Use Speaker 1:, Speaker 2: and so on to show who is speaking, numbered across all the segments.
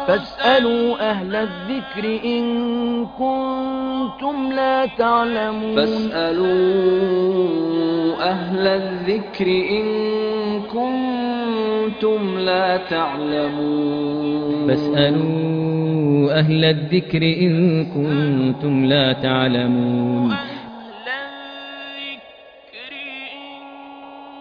Speaker 1: فاسألوا أهل الذكر إن كنتم لا تعلمون
Speaker 2: فاسألوا أهل الذكر إن كنتم لا تعلمون
Speaker 3: فاسألوا أهل الذكر إن كنتم لا تعلمون
Speaker 1: أهل الذكر إن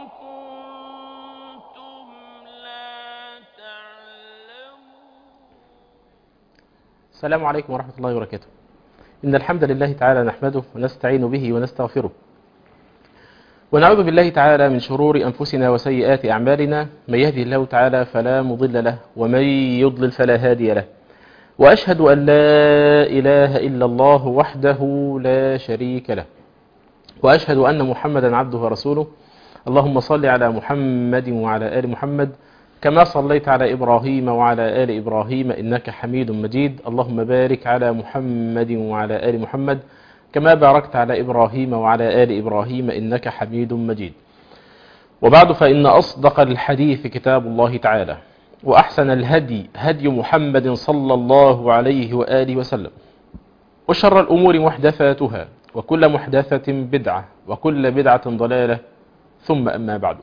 Speaker 1: كنتم لا تعلمون
Speaker 4: السلام عليكم ورحمة الله وبركاته إن الحمد لله تعالى نحمده ونستعين به ونستغفره ونعوذ بالله تعالى من شرور أنفسنا وسيئات أعمالنا من يهدي الله تعالى فلا مضل له ومن يضلل فلا هادي له وأشهد أن لا إله إلا الله وحده لا شريك له وأشهد أن محمدا عبده ورسوله اللهم صل على محمد وعلى آل محمد كما صليت على إبراهيم وعلى آل إبراهيم إنك حميد مجيد اللهم بارك على محمد وعلى آل محمد كما باركت على إبراهيم وعلى آل إبراهيم إنك حميد مجيد وبعد فإن أصدق الحديث كتاب الله تعالى وأحسن الهدي هدي محمد صلى الله عليه وآله وسلم وشر الأمور محدثاتها وكل محدثة بدعة وكل بدعة ضلالة ثم أما بعد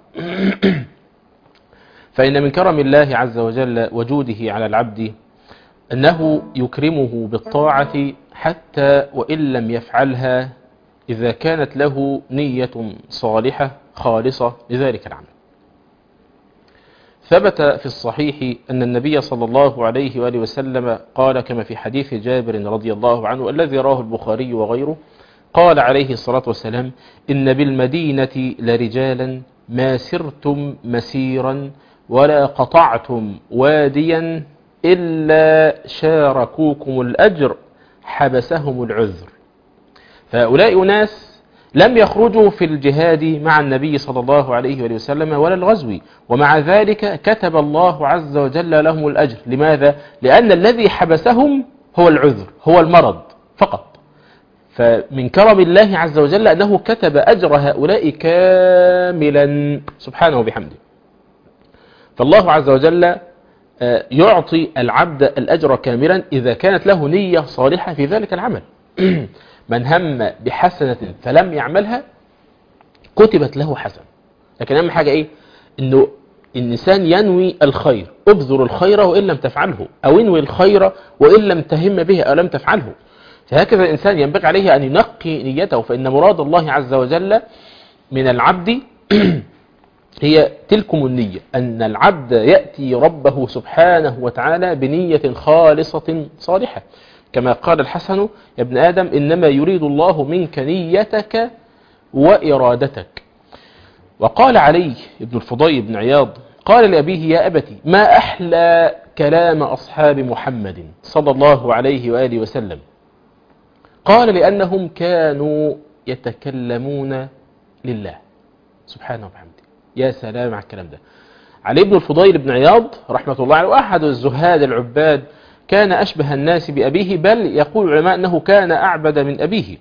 Speaker 4: فإن من كرم الله عز وجل وجوده على العبد أنه يكرمه بالطاعة حتى وإن لم يفعلها إذا كانت له نية صالحة خالصة لذلك العمل ثبت في الصحيح أن النبي صلى الله عليه وآله وسلم قال كما في حديث جابر رضي الله عنه الذي راه البخاري وغيره قال عليه الصلاة والسلام إن بالمدينة لرجالا ما سرتم مسيرا ولا قطعتم واديا إلا شاركوكم الأجر حبسهم العذر فهؤلاء أناس لم يخرجوا في الجهاد مع النبي صلى الله عليه وآله وسلم ولا الغزو ومع ذلك كتب الله عز وجل لهم الأجر لماذا؟ لأن الذي حبسهم هو العذر هو المرض فقط فمن كرم الله عز وجل أنه كتب أجر هؤلاء كاملا سبحانه وبحمده فالله عز وجل يعطي العبد الأجر كاملا إذا كانت له نية صالحة في ذلك العمل من هم بحسنة فلم يعملها كتبت له حسنة لكن أهم حاجة إيه إنه الإنسان ينوي الخير ابذر الخير وإن لم تفعله أو انوي الخير وإن لم تهم به أو لم تفعله فهكذا الإنسان ينبغي عليه أن ينقي نيته فإن مراد الله عز وجل من العبد هي تلكم النية أن العبد يأتي ربه سبحانه وتعالى بنية خالصة صالحة كما قال الحسن يا ابن آدم إنما يريد الله منك نيتك وإرادتك وقال علي ابن الفضي بن عياض قال لأبيه يا أبتي ما أحلى كلام أصحاب محمد صلى الله عليه وآله وسلم قال لأنهم كانوا يتكلمون لله سبحانه وبحمده يا سلام على الكلام ده علي بن الفضيل بن عياض رحمة الله عليه وأحد الزهاد العباد كان أشبه الناس بأبيه بل يقول العلماء أنه كان أعبد من أبيه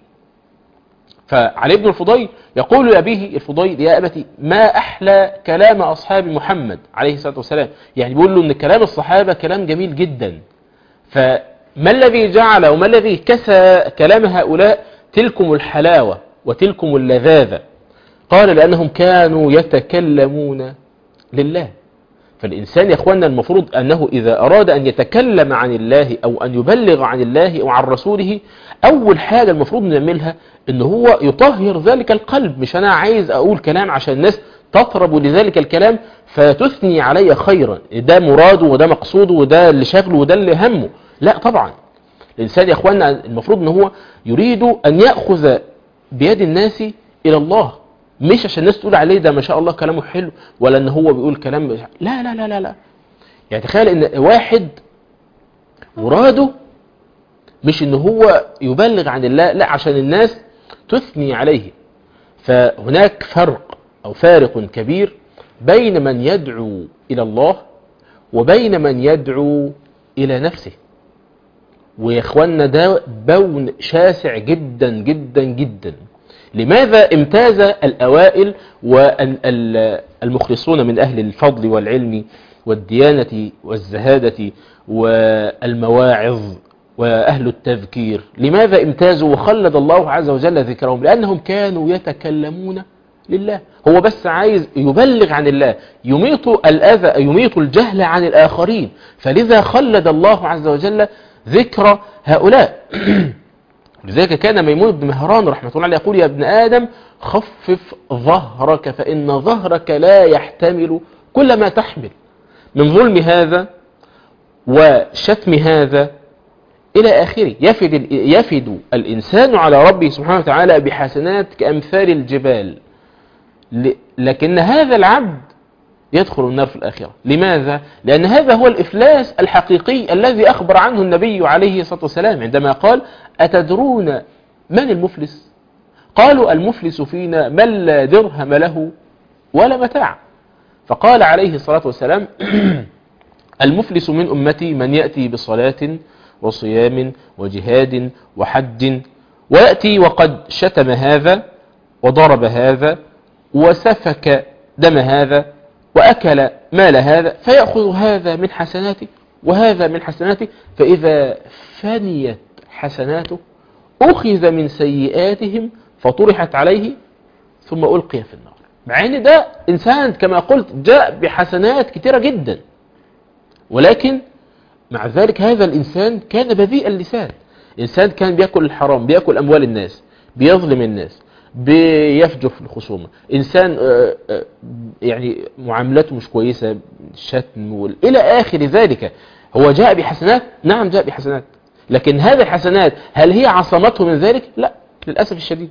Speaker 4: فعلي بن الفضيل يقول لأبيه الفضيل يا أبتي ما أحلى كلام أصحاب محمد عليه الصلاة والسلام يعني بيقول له أن كلام الصحابة كلام جميل جدا فما الذي جعل وما الذي كسى كلام هؤلاء تلكم الحلاوة وتلكم اللذاذة قال لأنهم كانوا يتكلمون لله فالإنسان يا أخوانا المفروض أنه إذا أراد أن يتكلم عن الله أو أن يبلغ عن الله أو عن رسوله أول حاجة المفروض نعملها أن هو يطهر ذلك القلب مش أنا عايز أقول كلام عشان الناس تطرب لذلك الكلام فتثني علي خيرا ده مراده وده مقصوده وده اللي شغله وده اللي همه لا طبعا الإنسان يا أخوانا المفروض أنه هو يريد أن يأخذ بيد الناس إلى الله مش عشان الناس تقول عليه ده ما شاء الله كلامه حلو ولا ان هو بيقول كلام لا لا لا لا لا يعني تخيل ان واحد مراده مش ان هو يبلغ عن الله لا عشان الناس تثني عليه فهناك فرق او فارق كبير بين من يدعو الى الله وبين من يدعو الى نفسه ويا اخوانا ده بون شاسع جدا جدا جدا لماذا امتاز الأوائل والمخلصون من أهل الفضل والعلم والديانة والزهادة والمواعظ وأهل التذكير لماذا امتازوا وخلد الله عز وجل ذكرهم لأنهم كانوا يتكلمون لله هو بس عايز يبلغ عن الله يميط الأذى يميط الجهل عن الآخرين فلذا خلد الله عز وجل ذكر هؤلاء لذلك كان ميمون بن مهران رحمة الله عليه يقول يا ابن آدم خفف ظهرك فإن ظهرك لا يحتمل كل ما تحمل من ظلم هذا وشتم هذا إلى آخره يفد, يفد الإنسان على ربه سبحانه وتعالى بحسنات كأمثال الجبال لكن هذا العبد يدخل النار في الآخرة لماذا؟ لأن هذا هو الإفلاس الحقيقي الذي أخبر عنه النبي عليه الصلاة والسلام عندما قال أتدرون من المفلس؟ قالوا المفلس فينا من لا درهم له ولا متاع فقال عليه الصلاة والسلام المفلس من أمتي من يأتي بصلاة وصيام وجهاد وحج ويأتي وقد شتم هذا وضرب هذا وسفك دم هذا وأكل مال هذا فيأخذ هذا من حسناته وهذا من حسناته فإذا فنيت حسناته أخذ من سيئاتهم فطرحت عليه ثم ألقي في النار مع أن ده إنسان كما قلت جاء بحسنات كثيرة جدا ولكن مع ذلك هذا الإنسان كان بذيء اللسان إنسان كان بيأكل الحرام بيأكل أموال الناس بيظلم الناس بيفجر في الخصومة إنسان آه، آه، يعني معاملته مش كويسة شتم وال- إلى آخر ذلك هو جاء بحسنات نعم جاء بحسنات لكن هذه الحسنات هل هي عصمته من ذلك لا للأسف الشديد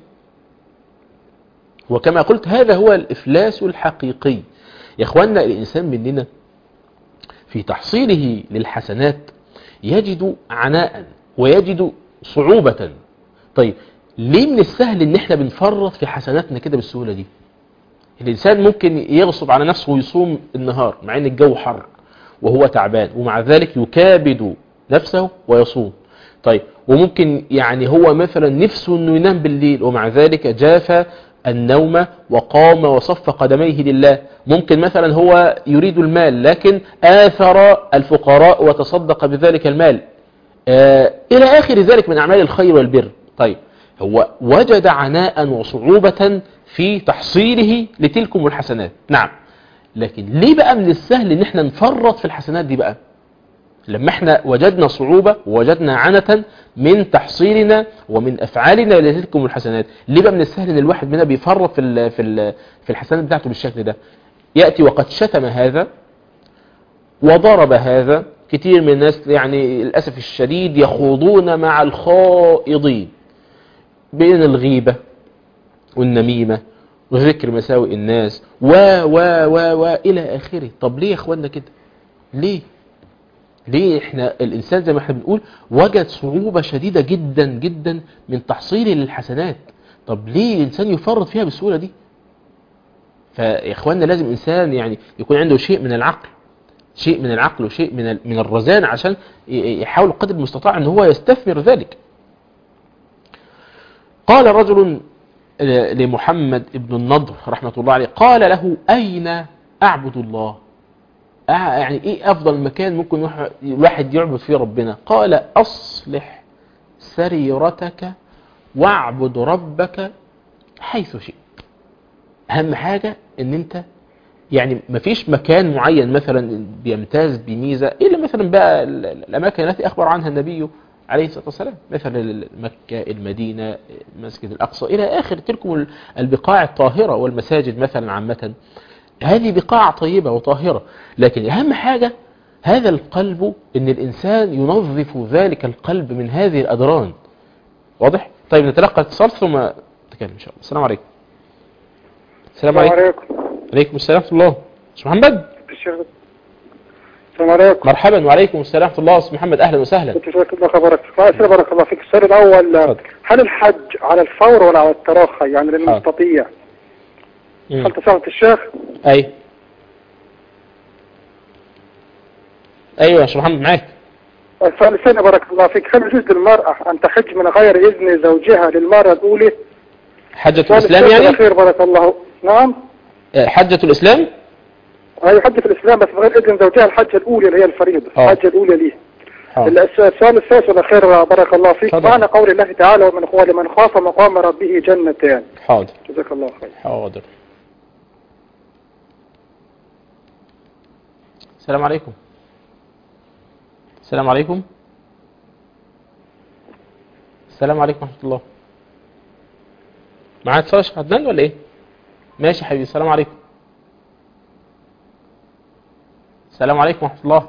Speaker 4: وكما قلت هذا هو الإفلاس الحقيقي يا إخواننا الإنسان مننا في تحصيله للحسنات يجد عناء ويجد صعوبة طيب ليه من السهل ان احنا بنفرط في حسناتنا كده بالسهولة دي الانسان ممكن يغصب على نفسه ويصوم النهار مع ان الجو حر وهو تعبان ومع ذلك يكابد نفسه ويصوم طيب وممكن يعني هو مثلا نفسه انه ينام بالليل ومع ذلك جاف النوم وقام وصف قدميه لله ممكن مثلا هو يريد المال لكن آثر الفقراء وتصدق بذلك المال آه إلى آخر ذلك من أعمال الخير والبر طيب هو وجد عناء وصعوبة في تحصيله لتلكم الحسنات نعم لكن ليه بقى من السهل ان احنا نفرط في الحسنات دي بقى لما احنا وجدنا صعوبة ووجدنا عنة من تحصيلنا ومن افعالنا لتلكم الحسنات ليه بقى من السهل ان الواحد منا بيفرط في ال في ال في الحسنات بتاعته بالشكل ده يأتي وقد شتم هذا وضرب هذا كتير من الناس يعني للأسف الشديد يخوضون مع الخائضين بين الغيبة والنميمة وذكر مساوئ الناس و و و و إلى آخره طب ليه يا أخوانا كده ليه ليه احنا الإنسان زي ما احنا بنقول وجد صعوبة شديدة جدا جدا من تحصيله للحسنات طب ليه الإنسان يفرط فيها بالسهولة دي فيا اخوانا لازم إنسان يعني يكون عنده شيء من العقل شيء من العقل وشيء من ال- من الرزانة عشان ي- يحاول قدر المستطاع ان هو يستثمر ذلك قال رجل ل- لمحمد ابن النضر رحمة الله عليه قال له أين أعبد الله أع- يعني إيه أفضل مكان ممكن يح- الواحد يعبد فيه ربنا قال أصلح سريرتك واعبد ربك حيث شئت أهم حاجة أن أنت يعني مفيش مكان معين مثلا بيمتاز بميزة إلا مثلا بقى ال- ال- الأماكن التي أخبر عنها النبي عليه الصلاة والسلام مثلا مكة المدينة مسجد الأقصى إلى آخر تلكم ال- البقاع الطاهرة والمساجد مثلا عامة هذه بقاع طيبة وطاهرة لكن أهم حاجة هذا القلب أن الإنسان ينظف ذلك القلب من هذه الأدران واضح؟ طيب نتلقى اتصال ثم نتكلم إن شاء الله السلام عليكم السلام عليكم
Speaker 5: عليكم
Speaker 4: عليكم السلام ورحمة الله أستاذ محمد
Speaker 5: الشيخ السلام عليكم
Speaker 4: مرحبا وعليكم السلام ورحمة الله أستاذ محمد أهلا وسهلا
Speaker 5: كنت جزاك الله خبرك فأسأل بارك الله فيك السؤال الأول
Speaker 4: اتفضل.
Speaker 5: هل الحج على الفور ولا على التراخي يعني للمستطيع
Speaker 4: مم.
Speaker 5: هل تسامحت الشيخ
Speaker 4: أي أيوة يا أستاذ محمد معاك
Speaker 5: السؤال الثاني بارك الله فيك هل يجوز للمرأة أن تحج من غير إذن زوجها للمرة الأولى
Speaker 4: حجة
Speaker 5: السؤال
Speaker 4: الإسلام
Speaker 5: الثالث
Speaker 4: يعني
Speaker 5: الأخير بارك الله نعم
Speaker 4: آه، حجة الإسلام
Speaker 5: هي حج في الاسلام بس بغير اذن زوجها الحجه الاولى اللي هي الفريضه
Speaker 4: آه.
Speaker 5: الحجه الاولى ليه
Speaker 4: حاضر
Speaker 5: السؤال الثالث والاخير بارك الله فيك
Speaker 4: تفضل.
Speaker 5: معنى قول الله تعالى ومن ولمن خاف مقام ربه جنتان
Speaker 4: حاضر
Speaker 5: جزاك الله خير
Speaker 4: حاضر السلام عليكم السلام عليكم السلام عليكم ورحمة الله معايا اتصال يا شيخ عدنان ولا ايه ماشي يا حبيبي السلام عليكم السلام عليكم ورحمة الله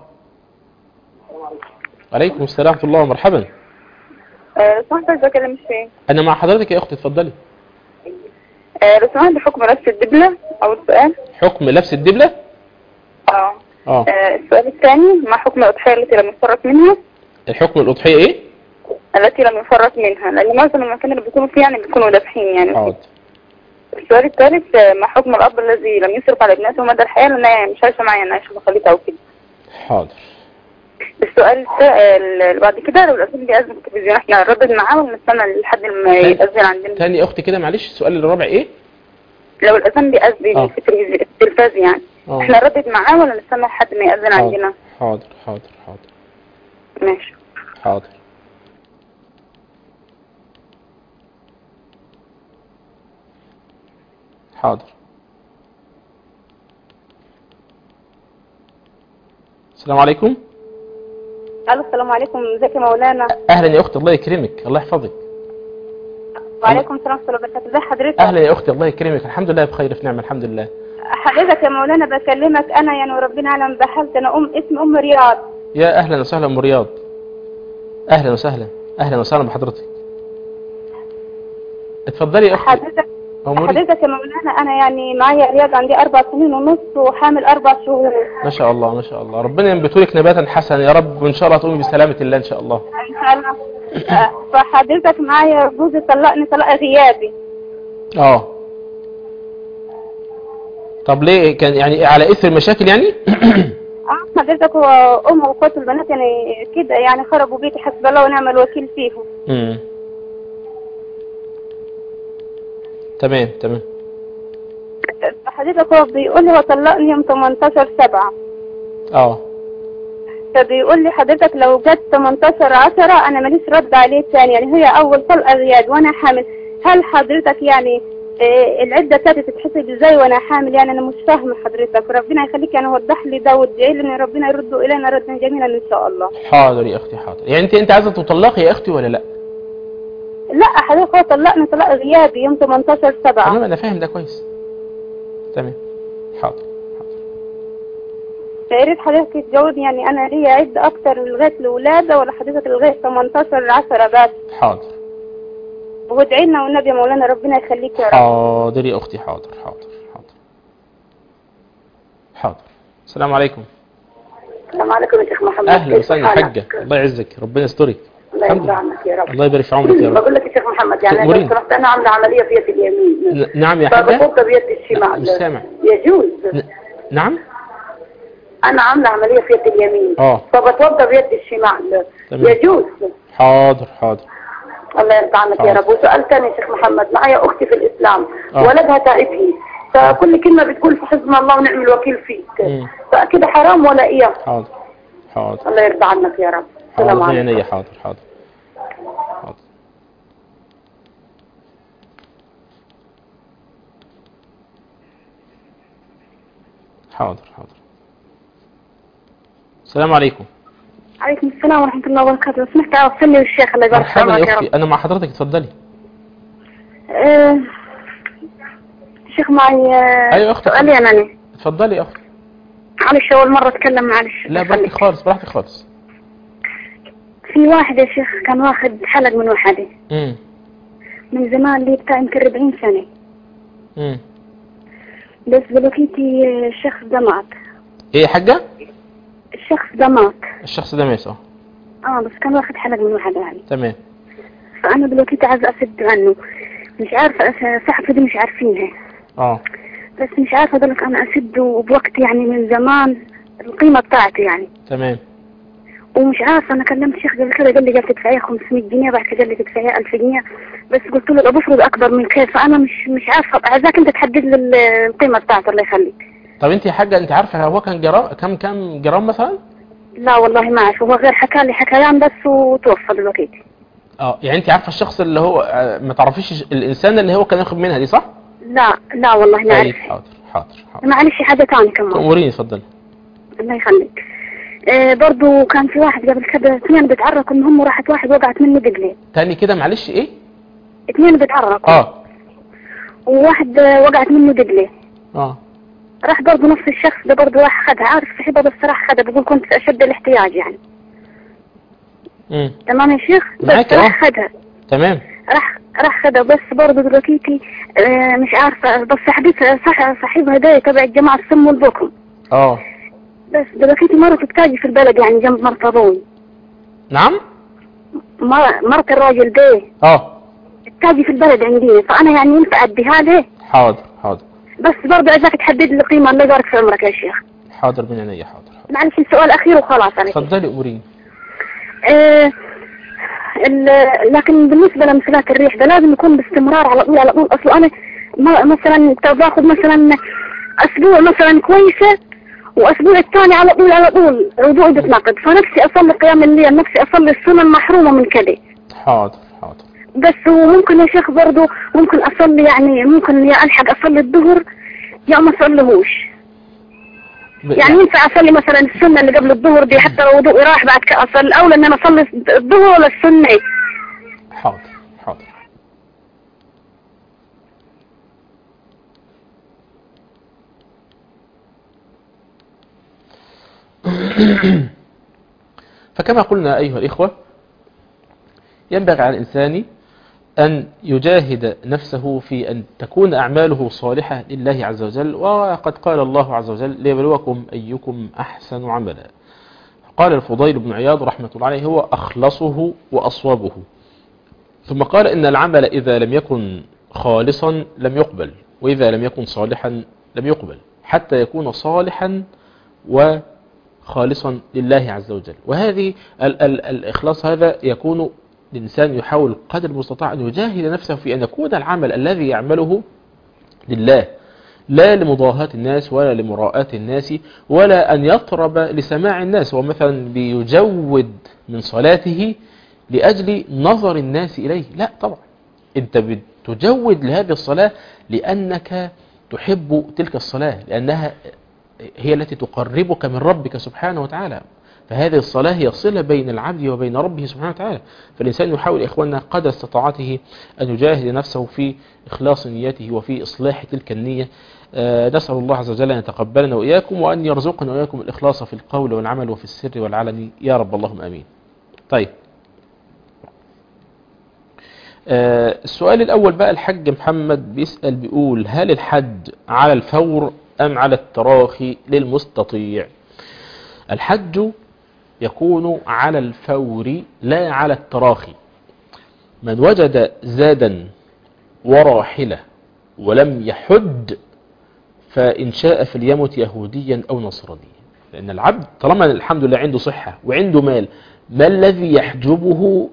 Speaker 4: وعليكم السلام ورحمة الله ومرحبا
Speaker 6: آه، سمعت بكلم فين
Speaker 4: انا مع حضرتك يا اختي اتفضلي
Speaker 6: آه، لو سمحت بحكم لبس الدبلة أول سؤال
Speaker 4: حكم لبس الدبلة
Speaker 6: اه
Speaker 4: اه
Speaker 6: آه، السؤال الثاني ما حكم الأضحية التي لم يفرط منها
Speaker 4: الحكم الأضحية ايه
Speaker 6: التي لم يفرط منها لأن معظم المكان اللي بيكونوا فيه يعني بيكونوا دافحين يعني
Speaker 4: حاضر
Speaker 6: السؤال الثالث آه، ما حكم الأب الذي لم يصرف على ابنته مدى الحياة لأنها يعني مش عايشة معي أنا عايشة مخليتها أو كده
Speaker 4: حاضر
Speaker 6: السؤال الت- آه، اللي بعد كده لو الأذان بيأذن في التلفزيون احنا نردد معاه ولا نستنى لحد ما
Speaker 4: تاني.
Speaker 6: يأذن عندنا
Speaker 4: تاني يا اختي كده معلش السؤال الرابع ايه
Speaker 6: لو الأذان بيأذن
Speaker 4: آه.
Speaker 6: في التلفزيون- التلفاز يعني
Speaker 4: اه
Speaker 6: احنا نردد معاه ولا نستنى لحد ما يأذن
Speaker 4: حاضر
Speaker 6: عندنا
Speaker 4: حاضر حاضر حاضر
Speaker 6: ماشي
Speaker 4: حاضر حاضر السلام عليكم
Speaker 6: الو السلام عليكم ازيك يا مولانا
Speaker 4: اهلا يا اختي الله يكرمك الله يحفظك
Speaker 6: وعليكم السلام ورحمه الله وبركاته ازي حضرتك
Speaker 4: اهلا يا اختي الله يكرمك الحمد لله بخير في نعمه الحمد لله
Speaker 6: حضرتك يا مولانا بكلمك انا يعني وربنا اعلم بحالتي انا ام اسم ام رياض
Speaker 4: يا اهلا وسهلا ام رياض اهلا وسهلا اهلا وسهلا بحضرتك اتفضلي يا اختي
Speaker 6: حضرتك
Speaker 4: ام رياض
Speaker 6: حضرتك يا مولانا انا يعني معايا رياض عندي اربع سنين ونص وحامل اربع شهور
Speaker 4: ما شاء الله ما شاء الله ربنا ينبت لك نباتا حسنا يا رب وان شاء الله تقومي بسلامه الله ان شاء الله
Speaker 6: ان شاء الله آه، فحضرتك معايا جوزي طلقني طلاق غيابي
Speaker 4: اه طب ليه كان يعني على اثر مشاكل يعني
Speaker 6: اه حضرتك هو ام واخوات البنات يعني كده يعني خربوا بيتي حسب الله ونعم الوكيل فيهم
Speaker 4: امم تمام تمام
Speaker 6: فحضرتك هو بيقول لي هو طلقني يوم 18 7
Speaker 4: اه
Speaker 6: فبيقول لي حضرتك لو جت 18 10 انا ماليش رد عليه تاني يعني هي اول طلقه غياب وانا حامل هل حضرتك يعني آه، العده بتاعتي تتحسب ازاي وانا حامل يعني انا مش فاهمه حضرتك ربنا يخليك يعني وضح لي ده وادعي لي ان ربنا يرده الينا ردا جميلا ان شاء الله
Speaker 4: حاضر يا اختي حاضر يعني انت انت عايزه تطلقي يا اختي ولا لا
Speaker 6: لا حضرتك هو طلقني طلاق غيابي يوم 18 7
Speaker 4: تمام انا فاهم ده كويس تمام حاضر حاضر
Speaker 6: فيا ريت حضرتك تجاوبني يعني انا ليا عده اكتر لغايه الولاده ولا حضرتك لغايه 18 10 بس
Speaker 4: حاضر
Speaker 6: وادعي لنا والنبي يا مولانا ربنا يخليك يا رب
Speaker 4: حاضر يا اختي حاضر حاضر حاضر حاضر السلام عليكم
Speaker 7: السلام عليكم يا شيخ محمد
Speaker 4: اهلا
Speaker 7: كيف
Speaker 4: وسهلا
Speaker 7: حالك؟
Speaker 4: حاجه الله يعزك ربنا يسترك
Speaker 7: الله
Speaker 4: الحمد
Speaker 7: يرضى
Speaker 4: لله
Speaker 7: عنك يا رب
Speaker 4: الله يبارك في عمرك يا رب
Speaker 7: بقول لك يا شيخ محمد يعني
Speaker 4: تأمرين.
Speaker 7: لو سمحت انا عامله عمليه في يد اليمين
Speaker 4: ن- نعم يا حاجه
Speaker 7: فبفض بيد الشمال
Speaker 4: مش سامع.
Speaker 7: يجوز
Speaker 4: ن- نعم
Speaker 7: انا عامله عمليه في يد اليمين
Speaker 4: اه
Speaker 7: فبتوضى بيد الشمال
Speaker 4: تمام.
Speaker 7: يجوز
Speaker 4: حاضر حاضر
Speaker 7: الله يرضى عنك يا
Speaker 4: حاضر.
Speaker 7: رب وسؤال ثاني يا شيخ محمد معايا اختي في الاسلام
Speaker 4: آه.
Speaker 7: ولدها تائبي فكل كلمه بتقول في حزن الله ونعم الوكيل فيك
Speaker 4: مم.
Speaker 7: فاكيد حرام ولا ايه
Speaker 4: حاضر حاضر
Speaker 7: الله يرضى عنك يا رب السلام
Speaker 4: حاضر
Speaker 7: عليكم
Speaker 4: عينيا حاضر حاضر حاضر حاضر حاضر السلام عليكم
Speaker 6: عليكم السلام ورحمة الله وبركاته لو سمحت اوصل لي الشيخ الله يبارك في
Speaker 4: مرحبا
Speaker 6: عمرك
Speaker 4: يا
Speaker 6: يا
Speaker 4: اختي
Speaker 6: رب
Speaker 4: انا مع حضرتك اتفضلي
Speaker 6: آه، الشيخ معي آه،
Speaker 4: أيوة يا أختي.
Speaker 6: سؤال يمني
Speaker 4: اتفضلي يا اختي
Speaker 6: معلش أول مرة أتكلم معلش
Speaker 4: لا
Speaker 6: الله
Speaker 4: براحتك
Speaker 6: يخليك.
Speaker 4: خالص براحتك خالص
Speaker 6: في واحد يا شيخ كان واخد حلق من وحدة
Speaker 4: امم
Speaker 6: من زمان لي بتاع يمكن 40 سنة
Speaker 4: امم
Speaker 6: بس بلوكيتي آه، الشخص ده مات
Speaker 4: ايه يا حاجه
Speaker 6: الشخص ده مات
Speaker 4: الشخص ده مات اه
Speaker 6: اه بس كان واخد حلق من وحدة يعني
Speaker 4: تمام
Speaker 6: فأنا بلوكيتي عايزة أسد عنه مش عارفة أس- صحفي دي مش عارفينها
Speaker 4: اه
Speaker 6: بس مش عارفة أقولك أنا أسده بوقت يعني من زمان القيمة بتاعته يعني
Speaker 4: تمام
Speaker 6: ومش عارفة أنا كلمت شيخ قبل كده قال لي قال تدفعيها 500 جنيه بعد كده قال لي تدفعيها 1000 جنيه بس قلت له ده بفرض أكبر من كده فأنا مش مش عارفة عايزاك أنت تحدد لي ال- القيمة بتاعته الله يخليك
Speaker 4: طب انت يا حاجه انت عارفه هو كان جرام كم كم جرام مثلا
Speaker 7: لا والله ما اعرف هو غير حكى لي حكايان بس وتوفى دلوقتي
Speaker 4: اه يعني انت عارفه الشخص اللي هو آه، ما تعرفيش الانسان اللي هو كان ياخد منها دي صح
Speaker 7: لا لا والله ما
Speaker 4: طيب
Speaker 7: اعرف
Speaker 4: حاضر حاضر حاضر
Speaker 7: معلش حاجة تانية كمان
Speaker 4: اموريني اتفضلي
Speaker 7: الله يخليك آه برضو كان في واحد قبل كده اثنين بيتعرقوا المهم راحت واحد وقعت منه دقلة
Speaker 4: تاني كده معلش ايه
Speaker 7: اثنين بيتعرقوا
Speaker 4: اه
Speaker 7: وواحد آه، وقعت منه دقلة
Speaker 4: اه
Speaker 7: راح برضو نفس الشخص ده برضو راح خدها عارف صاحبها بس راح خدها بيقول كنت اشد الاحتياج يعني
Speaker 4: امم
Speaker 7: تمام يا شيخ
Speaker 4: معاك
Speaker 7: بس
Speaker 4: اه.
Speaker 7: راح خدها
Speaker 4: تمام
Speaker 7: راح راح خدها بس برضه دلوقتي آه مش عارفة بس صاحبتها صح صاحبها ده تبع الجماعة السم والبكم
Speaker 4: اه
Speaker 7: بس دلوقتي مرته بتاجي في البلد يعني جنب مرت ابوي
Speaker 4: نعم
Speaker 7: مر- مرت الراجل ده
Speaker 4: اه
Speaker 7: بتاجي في البلد عندي فانا يعني ينفع اديها له
Speaker 4: حاضر حاضر
Speaker 7: بس برضه عايزاك تحدد لي قيمة الله يبارك في عمرك يا شيخ
Speaker 4: حاضر من عينيا حاضر حاضر.
Speaker 7: معلش السؤال الاخير وخلاص انا كده.
Speaker 4: اتفضلي اموريني
Speaker 7: آه ال- لكن بالنسبة لمثلات الريح ده لازم يكون باستمرار على طول على طول اصلا انا ما- مثلا باخذ مثلا اسبوع مثلا كويسة واسبوع الثاني على طول على طول وضوءي بيتناقض فنفسي اصلي قيام الليل نفسي اصلي السنن محرومة من كده
Speaker 4: حاضر حاضر
Speaker 7: بس وممكن يا شيخ برضه ممكن اصلي يعني ممكن يا الحق اصلي الظهر يا ما اصليهوش
Speaker 4: ب-
Speaker 7: يعني ينفع اصلي مثلا السنه اللي قبل الظهر دي حتى لو وضوئي راح بعد كده اصلي الاولى ان انا اصلي الظهر ولا السنه
Speaker 4: حاضر حاضر فكما قلنا أيها الإخوة ينبغي على الإنسان أن يجاهد نفسه في أن تكون أعماله صالحة لله عز وجل وقد قال الله عز وجل ليبلوكم أيكم أحسن عملا قال الفضيل بن عياض رحمة الله عليه هو أخلصه وأصوبه ثم قال إن العمل إذا لم يكن خالصا لم يقبل وإذا لم يكن صالحا لم يقبل حتى يكون صالحا وخالصا لله عز وجل وهذه ال ال الإخلاص هذا يكون الإنسان يحاول قدر المستطاع أن يجاهد نفسه في أن يكون العمل الذي يعمله لله لا لمضاهاة الناس ولا لمراءاة الناس ولا أن يطرب لسماع الناس هو مثلا بيجود من صلاته لأجل نظر الناس إليه لا طبعا أنت بتجود لهذه الصلاة لأنك تحب تلك الصلاة لأنها هي التي تقربك من ربك سبحانه وتعالى فهذه الصلاة هي صلة بين العبد وبين ربه سبحانه وتعالى فالإنسان يحاول يا إخواننا قدر استطاعته أن يجاهد نفسه في إخلاص نيته وفي إصلاح تلك النية آه، نسأل الله عز وجل أن يتقبلنا وإياكم وأن يرزقنا وإياكم الإخلاص في القول والعمل وفي السر والعلن يا رب اللهم أمين طيب آه، السؤال الأول بقى الحج محمد بيسأل بيقول هل الحج على الفور أم على التراخي للمستطيع الحج يكون على الفور لا على التراخي من وجد زادا وراحلة ولم يحج فإن شاء فليمت يهوديا أو نصرانيا لأن العبد طالما الحمد لله عنده صحة وعنده مال ما الذي يحجبه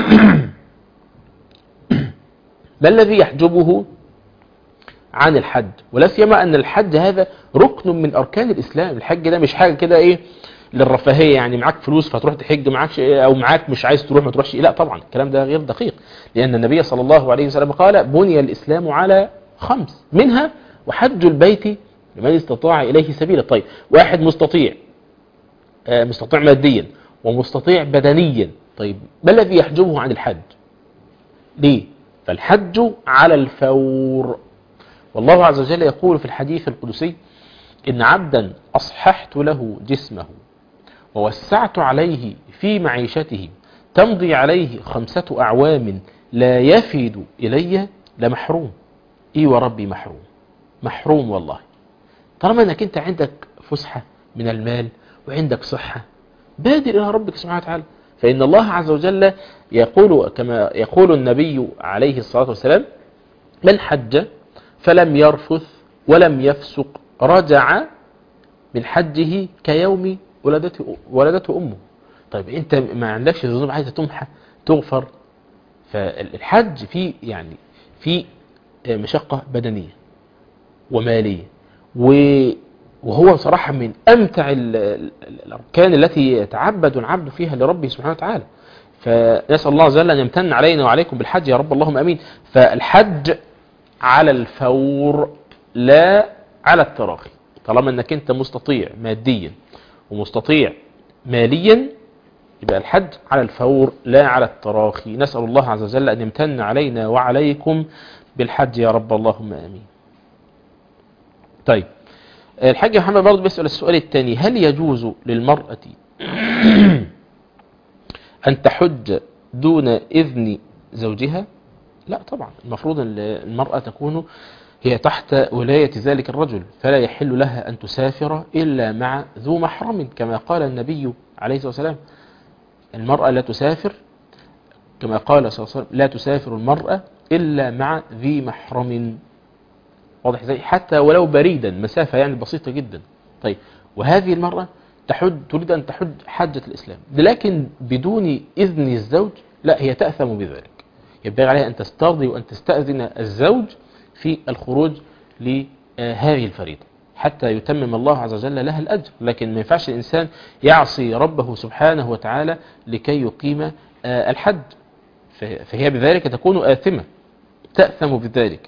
Speaker 4: ما الذي يحجبه عن الحج ولا سيما أن الحج هذا ركن من أركان الإسلام الحج ده مش حاجة كده إيه للرفاهية يعني معاك فلوس فتروح تحج معاكش أو معاك مش عايز تروح ما تروحش لا طبعا الكلام ده غير دقيق لأن النبي صلى الله عليه وسلم قال بني الإسلام على خمس منها وحج البيت لمن استطاع إليه سبيلا طيب واحد مستطيع آه، مستطيع ماديا ومستطيع بدنيا طيب ما الذي يحجبه عن الحج ليه فالحج على الفور والله عز وجل يقول في الحديث القدسي إن عبدا أصححت له جسمه ووسعت عليه في معيشته تمضي عليه خمسة أعوام لا يفد إلي لمحروم إيه وربي محروم محروم والله طالما أنك أنت عندك فسحة من المال وعندك صحة بادر إلى ربك سبحانه وتعالى فإن الله عز وجل يقول كما يقول النبي عليه الصلاة والسلام من حج فلم يرفث ولم يفسق رجع من حجه كيوم ولدته, ولدته أمه طيب أنت ما عندكش ذنوب عايزة تمحى تغفر فالحج فيه يعني في مشقة بدنية ومالية وهو صراحة من أمتع ال- ال- الأركان التي يتعبد العبد فيها لربه سبحانه وتعالى فنسأل الله عز وجل أن يمتن علينا وعليكم بالحج يا رب اللهم أمين فالحج على الفور لا على التراخي طالما أنك أنت مستطيع ماديا ومستطيع ماليا يبقى الحج على الفور لا على التراخي نسأل الله عز وجل أن يمتن علينا وعليكم بالحج يا رب اللهم آمين طيب الحاج محمد برضه بيسأل السؤال الثاني هل يجوز للمرأة أن تحج دون إذن زوجها لا طبعا المفروض أن المرأة تكون هي تحت ولاية ذلك الرجل فلا يحل لها أن تسافر إلا مع ذو محرم كما قال النبي عليه الصلاة والسلام المرأة لا تسافر كما قال صلى الله عليه وسلم لا تسافر المرأة إلا مع ذي محرم واضح ازاي حتى ولو بريدا مسافة يعني بسيطة جدا طيب وهذه المرأة تحج تريد أن تحج حجة الإسلام لكن بدون إذن الزوج لا هي تأثم بذلك ينبغي عليها أن تسترضي وأن تستأذن الزوج في الخروج لهذه الفريضة حتى يتمم الله عز وجل لها الأجر لكن ما ينفعش الإنسان يعصي ربه سبحانه وتعالى لكي يقيم آه، الحج فه- فهي بذلك تكون آثمة تأثم بذلك